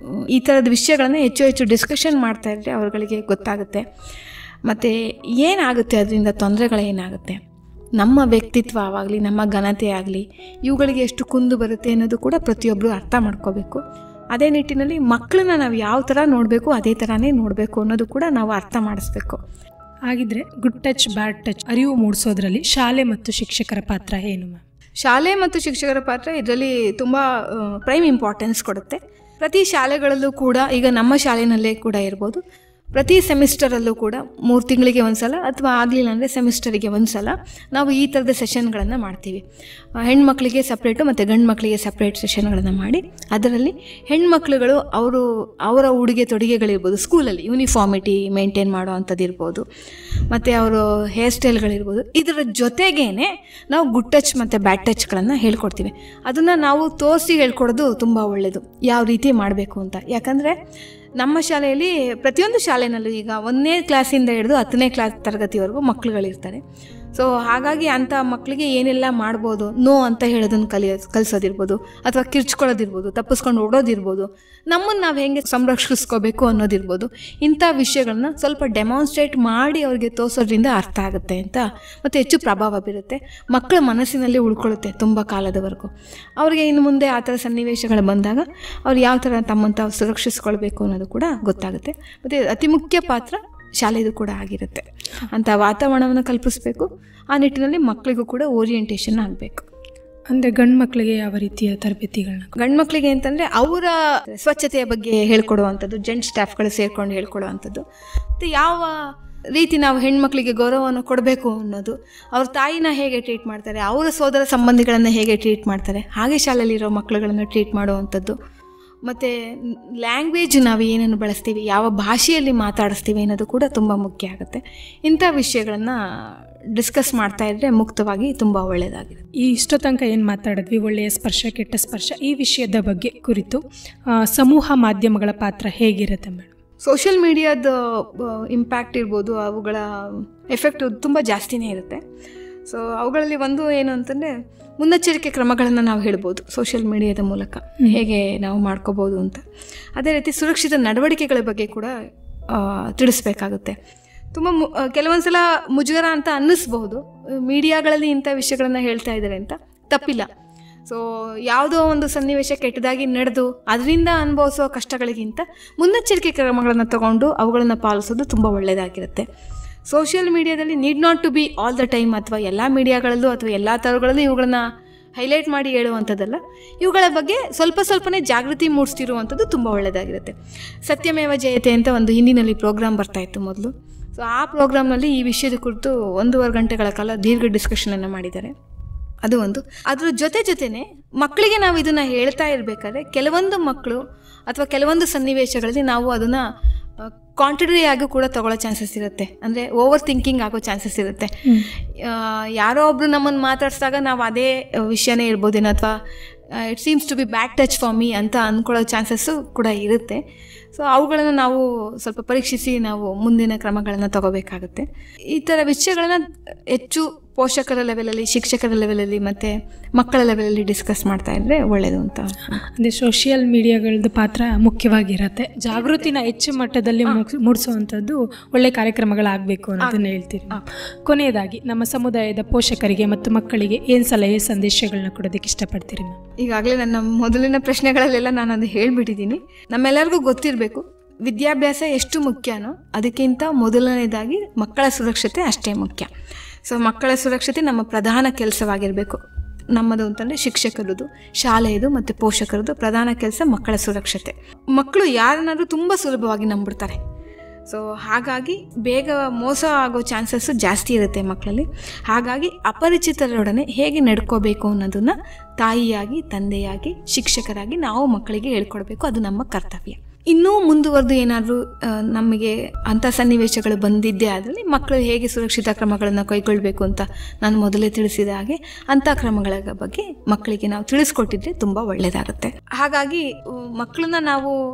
ಈ ಥರದ ವಿಷಯಗಳನ್ನು ಹೆಚ್ಚು ಹೆಚ್ಚು ಡಿಸ್ಕಷನ್ ಮಾಡ್ತಾ ಇದ್ದರೆ ಅವರುಗಳಿಗೆ ಗೊತ್ತಾಗುತ್ತೆ ಮತ್ತು ಏನಾಗುತ್ತೆ ಅದರಿಂದ ತೊಂದರೆಗಳೇನಾಗುತ್ತೆ ನಮ್ಮ ವ್ಯಕ್ತಿತ್ವ ಆವಾಗಲಿ ನಮ್ಮ ಘನತೆ ಆಗಲಿ ಇವುಗಳಿಗೆ ಎಷ್ಟು ಕುಂದು ಬರುತ್ತೆ ಅನ್ನೋದು ಕೂಡ ಪ್ರತಿಯೊಬ್ಬರು ಅರ್ಥ ಮಾಡ್ಕೋಬೇಕು ಅದೇ ನಿಟ್ಟಿನಲ್ಲಿ ಮಕ್ಕಳನ್ನ ನಾವು ಯಾವ ಥರ ನೋಡಬೇಕು ಅದೇ ಥರನೇ ನೋಡಬೇಕು ಅನ್ನೋದು ಕೂಡ ನಾವು ಅರ್ಥ ಮಾಡಿಸ್ಬೇಕು ಹಾಗಿದ್ರೆ ಗುಡ್ ಟಚ್ ಬ್ಯಾಡ್ ಟಚ್ ಅರಿವು ಮೂಡಿಸೋದ್ರಲ್ಲಿ ಶಾಲೆ ಮತ್ತು ಶಿಕ್ಷಕರ ಪಾತ್ರ ಏನು ಮ್ಯಾಮ್ ಶಾಲೆ ಮತ್ತು ಶಿಕ್ಷಕರ ಪಾತ್ರ ಇದರಲ್ಲಿ ತುಂಬ ಪ್ರೈಮ್ ಇಂಪಾರ್ಟೆನ್ಸ್ ಕೊಡುತ್ತೆ ಪ್ರತಿ ಶಾಲೆಗಳಲ್ಲೂ ಕೂಡ ಈಗ ನಮ್ಮ ಶಾಲೆನಲ್ಲೇ ಕೂಡ ಇರ್ಬೋದು ಪ್ರತಿ ಸೆಮಿಸ್ಟರಲ್ಲೂ ಕೂಡ ಮೂರು ತಿಂಗಳಿಗೆ ಒಂದು ಸಲ ಅಥವಾ ಆಗಲಿಲ್ಲ ಅಂದರೆ ಸೆಮಿಸ್ಟರಿಗೆ ಒಂದು ಸಲ ನಾವು ಈ ಥರದ ಸೆಷನ್ಗಳನ್ನು ಮಾಡ್ತೀವಿ ಆ, ಹೆಣ್ಮಕ್ಳಿಗೆ ಸಪ್ರೇಟು ಮತ್ತು ಗಂಡು ಮಕ್ಕಳಿಗೆ ಸಪ್ರೇಟ್ ಸೆಷನ್ಗಳನ್ನು ಮಾಡಿ ಅದರಲ್ಲಿ ಹೆಣ್ಮಕ್ಳುಗಳು ಅವರು ಅವರ ಉಡುಗೆ ತೊಡುಗೆಗಳಿರ್ಬೋದು ಸ್ಕೂಲಲ್ಲಿ ಯೂನಿಫಾರ್ಮಿಟಿ ಮೇಂಟೈನ್ ಮಾಡೋ ಅಂಥದ್ದು ಇರ್ಬೋದು ಮತ್ತು ಅವರು ಹೇರ್ ಸ್ಟೈಲ್ಗಳಿರ್ಬೋದು ಇದರ ಜೊತೆಗೇನೆ ನಾವು ಗುಡ್ ಟಚ್ ಮತ್ತು ಬ್ಯಾಡ್ ಟಚ್ಗಳನ್ನು ಹೇಳ್ಕೊಡ್ತೀವಿ ಅದನ್ನು ನಾವು ತೋರಿಸಿ ಹೇಳ್ಕೊಡೋದು ತುಂಬ ಒಳ್ಳೆಯದು ಯಾವ ರೀತಿ ಮಾಡಬೇಕು ಅಂತ ಯಾಕಂದರೆ ನಮ್ಮ ಶಾಲೆಯಲ್ಲಿ ಪ್ರತಿಯೊಂದು ಶಾಲೆನಲ್ಲೂ ಈಗ ಒಂದನೇ ಕ್ಲಾಸಿಂದ ಹಿಡಿದು ಹತ್ತನೇ ಕ್ಲಾಸ್ ತರಗತಿವರೆಗೂ ಮಕ್ಕಳುಗಳಿರ್ತಾರೆ ಸೊ ಹಾಗಾಗಿ ಅಂಥ ಮಕ್ಕಳಿಗೆ ಏನೆಲ್ಲ ಮಾಡ್ಬೋದು ನೋ ಅಂತ ಹೇಳೋದನ್ನು ಕಲಿಯೋ ಕಲಿಸೋದಿರ್ಬೋದು ಅಥವಾ ಕಿರ್ಚ್ಕೊಳ್ಳೋದಿರ್ಬೋದು ತಪ್ಪಿಸ್ಕೊಂಡು ಓಡೋದಿರ್ಬೋದು ನಮ್ಮನ್ನು ನಾವು ಹೆಂಗೆ ಸಂರಕ್ಷಿಸ್ಕೋಬೇಕು ಅನ್ನೋದಿರ್ಬೋದು ಇಂಥ ವಿಷಯಗಳನ್ನ ಸ್ವಲ್ಪ ಡೆಮಾನ್ಸ್ಟ್ರೇಟ್ ಮಾಡಿ ಅವ್ರಿಗೆ ತೋರಿಸೋದ್ರಿಂದ ಅರ್ಥ ಆಗುತ್ತೆ ಅಂತ ಮತ್ತು ಹೆಚ್ಚು ಪ್ರಭಾವ ಬೀರುತ್ತೆ ಮಕ್ಕಳ ಮನಸ್ಸಿನಲ್ಲಿ ಉಳ್ಕೊಳ್ಳುತ್ತೆ ತುಂಬ ಕಾಲದವರೆಗೂ ಅವ್ರಿಗೆ ಇನ್ನು ಮುಂದೆ ಆ ಥರ ಸನ್ನಿವೇಶಗಳು ಬಂದಾಗ ಅವ್ರು ಯಾವ ಥರ ತಮ್ಮನ್ನು ತಾವು ಸುರಕ್ಷಿಸ್ಕೊಳ್ಬೇಕು ಅನ್ನೋದು ಕೂಡ ಗೊತ್ತಾಗುತ್ತೆ ಮತ್ತು ಅತಿ ಮುಖ್ಯ ಪಾತ್ರ ಶಾಲೆದು ಕೂಡ ಆಗಿರುತ್ತೆ ಅಂಥ ವಾತಾವರಣವನ್ನು ಕಲ್ಪಿಸಬೇಕು ಆ ನಿಟ್ಟಿನಲ್ಲಿ ಮಕ್ಕಳಿಗೂ ಕೂಡ ಓರಿಯೆಂಟೇಷನ್ ಆಗಬೇಕು ಅಂದರೆ ಗಂಡು ಮಕ್ಕಳಿಗೆ ಯಾವ ರೀತಿಯ ತರಬೇತಿಗಳನ್ನ ಗಂಡು ಮಕ್ಕಳಿಗೆ ಅಂತಂದರೆ ಅವರ ಸ್ವಚ್ಛತೆಯ ಬಗ್ಗೆ ಹೇಳ್ಕೊಡುವಂಥದ್ದು ಜೆಂಟ್ ಸ್ಟಾಫ್ಗಳು ಸೇರ್ಕೊಂಡು ಹೇಳ್ಕೊಡುವಂಥದ್ದು ಮತ್ತು ಯಾವ ರೀತಿ ನಾವು ಹೆಣ್ಮಕ್ಳಿಗೆ ಗೌರವವನ್ನು ಕೊಡಬೇಕು ಅನ್ನೋದು ಅವ್ರ ತಾಯಿನ ಹೇಗೆ ಟ್ರೀಟ್ ಮಾಡ್ತಾರೆ ಅವರ ಸೋದರ ಸಂಬಂಧಿಗಳನ್ನು ಹೇಗೆ ಟ್ರೀಟ್ ಮಾಡ್ತಾರೆ ಹಾಗೆ ಶಾಲೆಯಲ್ಲಿರೋ ಮಕ್ಕಳುಗಳನ್ನು ಟ್ರೀಟ್ ಮಾಡುವಂಥದ್ದು ಮತ್ತು ಲ್ಯಾಂಗ್ವೇಜ್ ನಾವು ಏನನ್ನು ಬಳಸ್ತೀವಿ ಯಾವ ಭಾಷೆಯಲ್ಲಿ ಮಾತಾಡಿಸ್ತೀವಿ ಅನ್ನೋದು ಕೂಡ ತುಂಬ ಮುಖ್ಯ ಆಗುತ್ತೆ ಇಂಥ ವಿಷಯಗಳನ್ನು ಡಿಸ್ಕಸ್ ಮಾಡ್ತಾ ಇದ್ದರೆ ಮುಕ್ತವಾಗಿ ತುಂಬ ಒಳ್ಳೆಯದಾಗಿದೆ ಈ ಇಷ್ಟೋ ತನಕ ಏನು ಮಾತಾಡಿದ್ವಿ ಒಳ್ಳೆಯ ಸ್ಪರ್ಶ ಕೆಟ್ಟ ಸ್ಪರ್ಶ ಈ ವಿಷಯದ ಬಗ್ಗೆ ಕುರಿತು ಆ, ಸಮೂಹ ಮಾಧ್ಯಮಗಳ ಪಾತ್ರ ಹೇಗಿರುತ್ತೆ ಮೇಡಮ್ ಸೋಷಿಯಲ್ ಮೀಡಿಯಾದ ಇಂಪ್ಯಾಕ್ಟ್ ಇರ್ಬೋದು ಅವುಗಳ ಎಫೆಕ್ಟ್ ತುಂಬ ಜಾಸ್ತಿನೇ ಇರುತ್ತೆ ಸೊ ಅವುಗಳಲ್ಲಿ ಒಂದು ಏನು ಅಂತಂದರೆ ಮುನ್ನೆಚ್ಚರಿಕೆ ಕ್ರಮಗಳನ್ನು ನಾವು ಹೇಳ್ಬೋದು ಸೋಷಿಯಲ್ ಮೀಡಿಯಾದ ಮೂಲಕ ಹೇಗೆ ನಾವು ಮಾಡ್ಕೋಬೋದು ಅಂತ ಅದೇ ರೀತಿ ಸುರಕ್ಷಿತ ನಡವಳಿಕೆಗಳ ಬಗ್ಗೆ ಕೂಡ ಆ, ತಿಳಿಸ್ಬೇಕಾಗುತ್ತೆ ತುಂಬ ಮು ಕೆಲವೊಂದು ಸಲ ಮುಜುಗರ ಅಂತ ಅನ್ನಿಸ್ಬಹುದು ಮೀಡಿಯಾಗಳಲ್ಲಿ ಇಂಥ ವಿಷಯಗಳನ್ನು ಹೇಳ್ತಾ ಇದ್ದಾರೆ ಅಂತ ತಪ್ಪಿಲ್ಲ ಸೊ ಯಾವುದೋ ಒಂದು ಸನ್ನಿವೇಶ ಕೆಟ್ಟದಾಗಿ ನಡೆದು ಅದರಿಂದ ಅನುಭವಿಸೋ ಕಷ್ಟಗಳಿಗಿಂತ ಮುನ್ನೆಚ್ಚರಿಕೆ ಕ್ರಮಗಳನ್ನು ತಗೊಂಡು ಅವುಗಳನ್ನು ಪಾಲಿಸೋದು ತುಂಬ ಒಳ್ಳೆಯದಾಗಿರುತ್ತೆ ಸೋಷಿಯಲ್ ಮೀಡಿಯಾದಲ್ಲಿ need not to be all the time ಅಥವಾ ಎಲ್ಲ ಮೀಡಿಯಾಗಳಲ್ಲೂ ಅಥವಾ ಎಲ್ಲ ಥರಗಳಲ್ಲೂ ಇವುಗಳನ್ನ ಹೈಲೈಟ್ ಮಾಡಿ ಹೇಳುವಂಥದ್ದಲ್ಲ ಇವುಗಳ ಬಗ್ಗೆ ಸ್ವಲ್ಪ ಸ್ವಲ್ಪನೇ ಜಾಗೃತಿ ಮೂಡಿಸ್ತಿರುವಂಥದ್ದು ತುಂಬ ಒಳ್ಳೆಯದಾಗಿರುತ್ತೆ ಸತ್ಯಮೇವ ಜಯತೆ ಅಂತ ಒಂದು ಹಿಂದಿನಲ್ಲಿ ಪ್ರೋಗ್ರಾಮ್ ಬರ್ತಾಯಿತ್ತು ಮೊದಲು ಸೊ ಆ ಪ್ರೋಗ್ರಾಮ್ನಲ್ಲಿ ಈ ವಿಷಯದ ಕುರಿತು ಒಂದೂವರೆ ಗಂಟೆಗಳ ಕಾಲ ದೀರ್ಘ ಡಿಸ್ಕಷನನ್ನು ಮಾಡಿದ್ದಾರೆ ಅದು ಒಂದು ಅದ್ರ ಜೊತೆ ಜೊತೆನೆ ಮಕ್ಕಳಿಗೆ ನಾವು ಇದನ್ನು ಹೇಳ್ತಾ ಇರಬೇಕಾದ್ರೆ ಕೆಲವೊಂದು ಮಕ್ಕಳು ಅಥವಾ ಕೆಲವೊಂದು ಸನ್ನಿವೇಶಗಳಲ್ಲಿ ನಾವು ಅದನ್ನು ಕಾಂಟ್ರಡರಿ ಆಗಿ ಕೂಡ ತಗೊಳ್ಳೋ ಚಾನ್ಸಸ್ ಇರುತ್ತೆ ಅಂದರೆ ಓವರ್ ಥಿಂಕಿಂಗ್ ಆಗೋ ಚಾನ್ಸಸ್ ಇರುತ್ತೆ ಆ, ಯಾರೋ ಒಬ್ರು ನಮ್ಮನ್ನು ಮಾತಾಡಿಸಿದಾಗ ನಾವು ಅದೇ ವಿಷಯನೇ ಇರ್ಬೋದೇನೋ ಅಥವಾ it seems to be back touch for me ಅಂತ ಅಂದ್ಕೊಳ್ಳೋ ಚಾನ್ಸಸ್ಸು ಕೂಡ ಇರುತ್ತೆ ಸೊ ಅವುಗಳನ್ನು ನಾವು ಸ್ವಲ್ಪ ಪರೀಕ್ಷಿಸಿ ನಾವು ಮುಂದಿನ ಕ್ರಮಗಳನ್ನು ತಗೋಬೇಕಾಗುತ್ತೆ ಈ ಥರ ವಿಷಯಗಳನ್ನು ಹೆಚ್ಚು ಪೋಷಕರ ಲೆವೆಲಲ್ಲಿ ಶಿಕ್ಷಕರ ಲೆವೆಲಲ್ಲಿ ಮತ್ತು ಮಕ್ಕಳ ಲೆವೆಲಲ್ಲಿ ಡಿಸ್ಕಸ್ ಮಾಡ್ತಾ ಇದ್ದರೆ ಒಳ್ಳೆಯದು ಅಂತ ಅಂದರೆ ಸೋಷಿಯಲ್ ಮೀಡಿಯಾಗಳದ್ದು ಪಾತ್ರ ಮುಖ್ಯವಾಗಿರತ್ತೆ ಜಾಗೃತಿನ ಹೆಚ್ಚು ಮಟ್ಟದಲ್ಲಿ ಮುಗ್ಸ್- ಮೂಡಿಸುವಂಥದ್ದು ಒಳ್ಳೆ ಕಾರ್ಯಕ್ರಮಗಳಾಗಬೇಕು ಅನ್ನೋದನ್ನ ಹೇಳ್ತೀರಿ ಕೊನೆಯದಾಗಿ ನಮ್ಮ ಸಮುದಾಯದ ಪೋಷಕರಿಗೆ ಮತ್ತು ಮಕ್ಕಳಿಗೆ ಏನು ಸಲಹೆ ಸಂದೇಶಗಳನ್ನ ಕೊಡೋದಕ್ಕೆ ಇಷ್ಟಪಡ್ತೀರಿ ಮ್ಯಾಮ್ ಈಗಾಗಲೇ ನನ್ನ ಮೊದಲಿನ ಪ್ರಶ್ನೆಗಳಲ್ಲೆಲ್ಲ ನಾನು ಅದು ಹೇಳಿಬಿಟ್ಟಿದ್ದೀನಿ ನಮ್ಮೆಲ್ಲರಿಗೂ ಗೊತ್ತಿರಬೇಕು ವಿದ್ಯಾಭ್ಯಾಸ ಎಷ್ಟು ಮುಖ್ಯನೋ ಅದಕ್ಕಿಂತ ಮೊದಲನೇದಾಗಿ ಮಕ್ಕಳ ಸುರಕ್ಷತೆ ಅಷ್ಟೇ ಮುಖ್ಯ ಸೊ ಮಕ್ಕಳ ಸುರಕ್ಷತೆ ನಮ್ಮ ಪ್ರಧಾನ ಕೆಲಸವಾಗಿರಬೇಕು ನಮ್ಮದು ಅಂತಂದರೆ ಶಿಕ್ಷಕರದು ಶಾಲೆಯದು ಮತ್ತು ಪೋಷಕರದು ಪ್ರಧಾನ ಕೆಲಸ ಮಕ್ಕಳ ಸುರಕ್ಷತೆ ಮಕ್ಕಳು ಯಾರನ್ನಾದ್ರೂ ತುಂಬ ಸುಲಭವಾಗಿ ನಂಬಿಡ್ತಾರೆ ಸೊ ಹಾಗಾಗಿ ಬೇಗ ಮೋಸ ಆಗೋ ಚಾನ್ಸಸ್ಸು ಜಾಸ್ತಿ ಇರುತ್ತೆ ಮಕ್ಕಳಲ್ಲಿ ಹಾಗಾಗಿ ಅಪರಿಚಿತರೊಡನೆ ಹೇಗೆ ನಡ್ಕೋಬೇಕು ಅನ್ನೋದನ್ನು ತಾಯಿಯಾಗಿ ತಂದೆಯಾಗಿ ಶಿಕ್ಷಕರಾಗಿ ನಾವು ಮಕ್ಕಳಿಗೆ ಹೇಳ್ಕೊಡ್ಬೇಕು ಅದು ನಮ್ಮ ಕರ್ತವ್ಯ ಇನ್ನೂ ಮುಂದುವರೆದು ಏನಾದರೂ ನಮಗೆ ಅಂಥ ಸನ್ನಿವೇಶಗಳು ಬಂದಿದ್ದೇ ಅದರಲ್ಲಿ ಮಕ್ಕಳು ಹೇಗೆ ಸುರಕ್ಷಿತ ಕ್ರಮಗಳನ್ನು ಕೈಗೊಳ್ಳಬೇಕು ಅಂತ ನಾನು ಮೊದಲೇ ತಿಳಿಸಿದ ಹಾಗೆ ಅಂಥ ಕ್ರಮಗಳ ಬಗ್ಗೆ ಮಕ್ಕಳಿಗೆ ನಾವು ತಿಳಿಸ್ಕೊಟ್ಟಿದ್ರೆ ತುಂಬ ಒಳ್ಳೆಯದಾಗುತ್ತೆ ಹಾಗಾಗಿ ಅಹ್, ಮಕ್ಕಳನ್ನ ನಾವು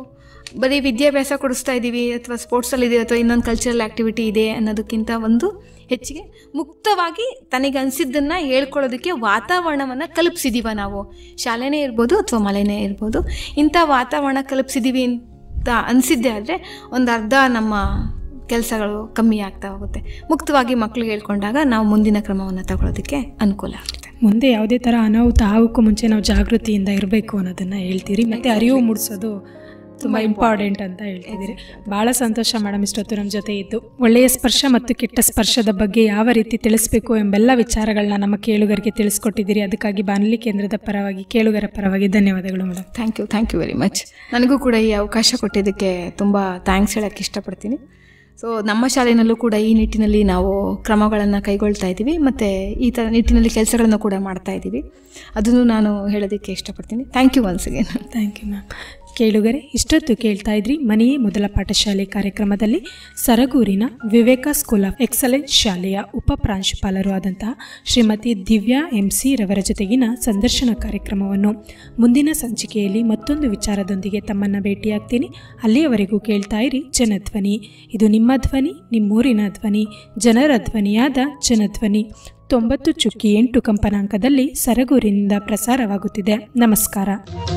ಬರೀ ವಿದ್ಯಾಭ್ಯಾಸ ಕೊಡಿಸ್ತಾ ಇದ್ದೀವಿ ಅಥವಾ ಸ್ಪೋರ್ಟ್ಸಲ್ಲಿ ಇದೆ ಅಥವಾ ಇನ್ನೊಂದು ಕಲ್ಚರಲ್ ಆ್ಯಕ್ಟಿವಿಟಿ ಇದೆ ಅನ್ನೋದಕ್ಕಿಂತ ಒಂದು ಹೆಚ್ಚಿಗೆ ಮುಕ್ತವಾಗಿ ತನಗೆ ಅನಿಸಿದ್ದನ್ನು ಹೇಳ್ಕೊಳ್ಳೋದಕ್ಕೆ ವಾತಾವರಣವನ್ನು ಕಲ್ಪಿಸಿದ್ದೀವ ನಾವು ಶಾಲೆನೇ ಇರ್ಬೋದು ಅಥವಾ ಮಲೆನೇ ಇರ್ಬೋದು ಇಂಥ ವಾತಾವರಣ ಕಲ್ಪಿಸಿದ್ದೀವಿ ಅಂತ ಅನಿಸಿದ್ದೆ ಆದರೆ ಒಂದು ಅರ್ಧ ನಮ್ಮ ಕೆಲಸಗಳು ಕಮ್ಮಿ ಆಗ್ತಾ ಹೋಗುತ್ತೆ ಮುಕ್ತವಾಗಿ ಮಕ್ಕಳು ಹೇಳ್ಕೊಂಡಾಗ ನಾವು ಮುಂದಿನ ಕ್ರಮವನ್ನು ತಗೊಳ್ಳೋದಕ್ಕೆ ಅನುಕೂಲ ಆಗುತ್ತೆ ಮುಂದೆ ಯಾವುದೇ ಥರ ಅನಾಹುತ ಆಗೋಕ್ಕೂ ಮುಂಚೆ ನಾವು ಜಾಗೃತಿಯಿಂದ ಇರಬೇಕು ಅನ್ನೋದನ್ನು ಹೇಳ್ತೀರಿ ಮತ್ತು ಅರಿವು ಮೂಡಿಸೋದು ತುಂಬ ಇಂಪಾರ್ಟೆಂಟ್ ಅಂತ ಹೇಳ್ತಿದ್ದೀರಿ ಭಾಳ ಸಂತೋಷ ಮೇಡಮ್ ಇಷ್ಟೊತ್ತು ನಮ್ಮ ಜೊತೆ ಇದ್ದು ಒಳ್ಳೆಯ ಸ್ಪರ್ಶ ಮತ್ತು ಕೆಟ್ಟ ಸ್ಪರ್ಶದ ಬಗ್ಗೆ ಯಾವ ರೀತಿ ತಿಳಿಸ್ಬೇಕು ಎಂಬೆಲ್ಲ ವಿಚಾರಗಳನ್ನ ನಮ್ಮ ಕೇಳುಗರಿಗೆ ತಿಳಿಸ್ಕೊಟ್ಟಿದ್ದೀರಿ ಅದಕ್ಕಾಗಿ ಬಾನುಲಿ ಕೇಂದ್ರದ ಪರವಾಗಿ ಕೇಳುಗರ ಪರವಾಗಿ ಧನ್ಯವಾದಗಳು madam thank you thank you very much ನನಗೂ ಕೂಡ ಈ ಅವಕಾಶ ಕೊಟ್ಟಿದ್ದಕ್ಕೆ ತುಂಬ ಥ್ಯಾಂಕ್ಸ್ ಹೇಳೋಕ್ಕೆ ಇಷ್ಟಪಡ್ತೀನಿ ಸೊ ನಮ್ಮ ಶಾಲೆಯಲ್ಲೂ ಕೂಡ ಈ ನಿಟ್ಟಿನಲ್ಲಿ ನಾವು ಕ್ರಮಗಳನ್ನು ಕೈಗೊಳ್ತಾ ಇದ್ದೀವಿ ಮತ್ತು ಈ ಥರ ನಿಟ್ಟಿನಲ್ಲಿ ಕೆಲಸಗಳನ್ನು ಕೂಡ ಮಾಡ್ತಾ ಇದ್ದೀವಿ ಅದನ್ನು ನಾನು ಹೇಳೋದಕ್ಕೆ ಇಷ್ಟಪಡ್ತೀನಿ thank you once again thank you ma'am ಕೇಳುಗರೆ ಇಷ್ಟೊತ್ತು ಕೇಳ್ತಾ ಇದ್ರಿ ಮನೆಯೇ ಮೊದಲ ಪಾಠಶಾಲೆ ಕಾರ್ಯಕ್ರಮದಲ್ಲಿ ಸರಗೂರಿನ ವಿವೇಕ ಸ್ಕೂಲ್ ಆಫ್ ಎಕ್ಸಲೆನ್ಸ್ ಶಾಲೆಯ ಉಪ ಪ್ರಾಂಶುಪಾಲರು ಆದಂತಹ ಶ್ರೀಮತಿ ದಿವ್ಯಾ ಎಂ ಸಿ ರವರ ಜೊತೆಗಿನ ಸಂದರ್ಶನ ಕಾರ್ಯಕ್ರಮವನ್ನು ಮುಂದಿನ ಸಂಚಿಕೆಯಲ್ಲಿ ಮತ್ತೊಂದು ವಿಚಾರದೊಂದಿಗೆ ತಮ್ಮನ್ನು ಭೇಟಿಯಾಗ್ತೀನಿ ಅಲ್ಲಿಯವರೆಗೂ ಕೇಳ್ತಾ ಇರಿ ಜನಧ್ವನಿ ಇದು ನಿಮ್ಮ ಧ್ವನಿ ನಿಮ್ಮೂರಿನ ಧ್ವನಿ ಜನರ ಧ್ವನಿಯಾದ ಜನಧ್ವನಿ ತೊಂಬತ್ತು ಚುಕ್ಕಿ ಎಂಟು ಕಂಪನಾಂಕದಲ್ಲಿ ಸರಗೂರಿನಿಂದ ಪ್ರಸಾರವಾಗುತ್ತಿದೆ ನಮಸ್ಕಾರ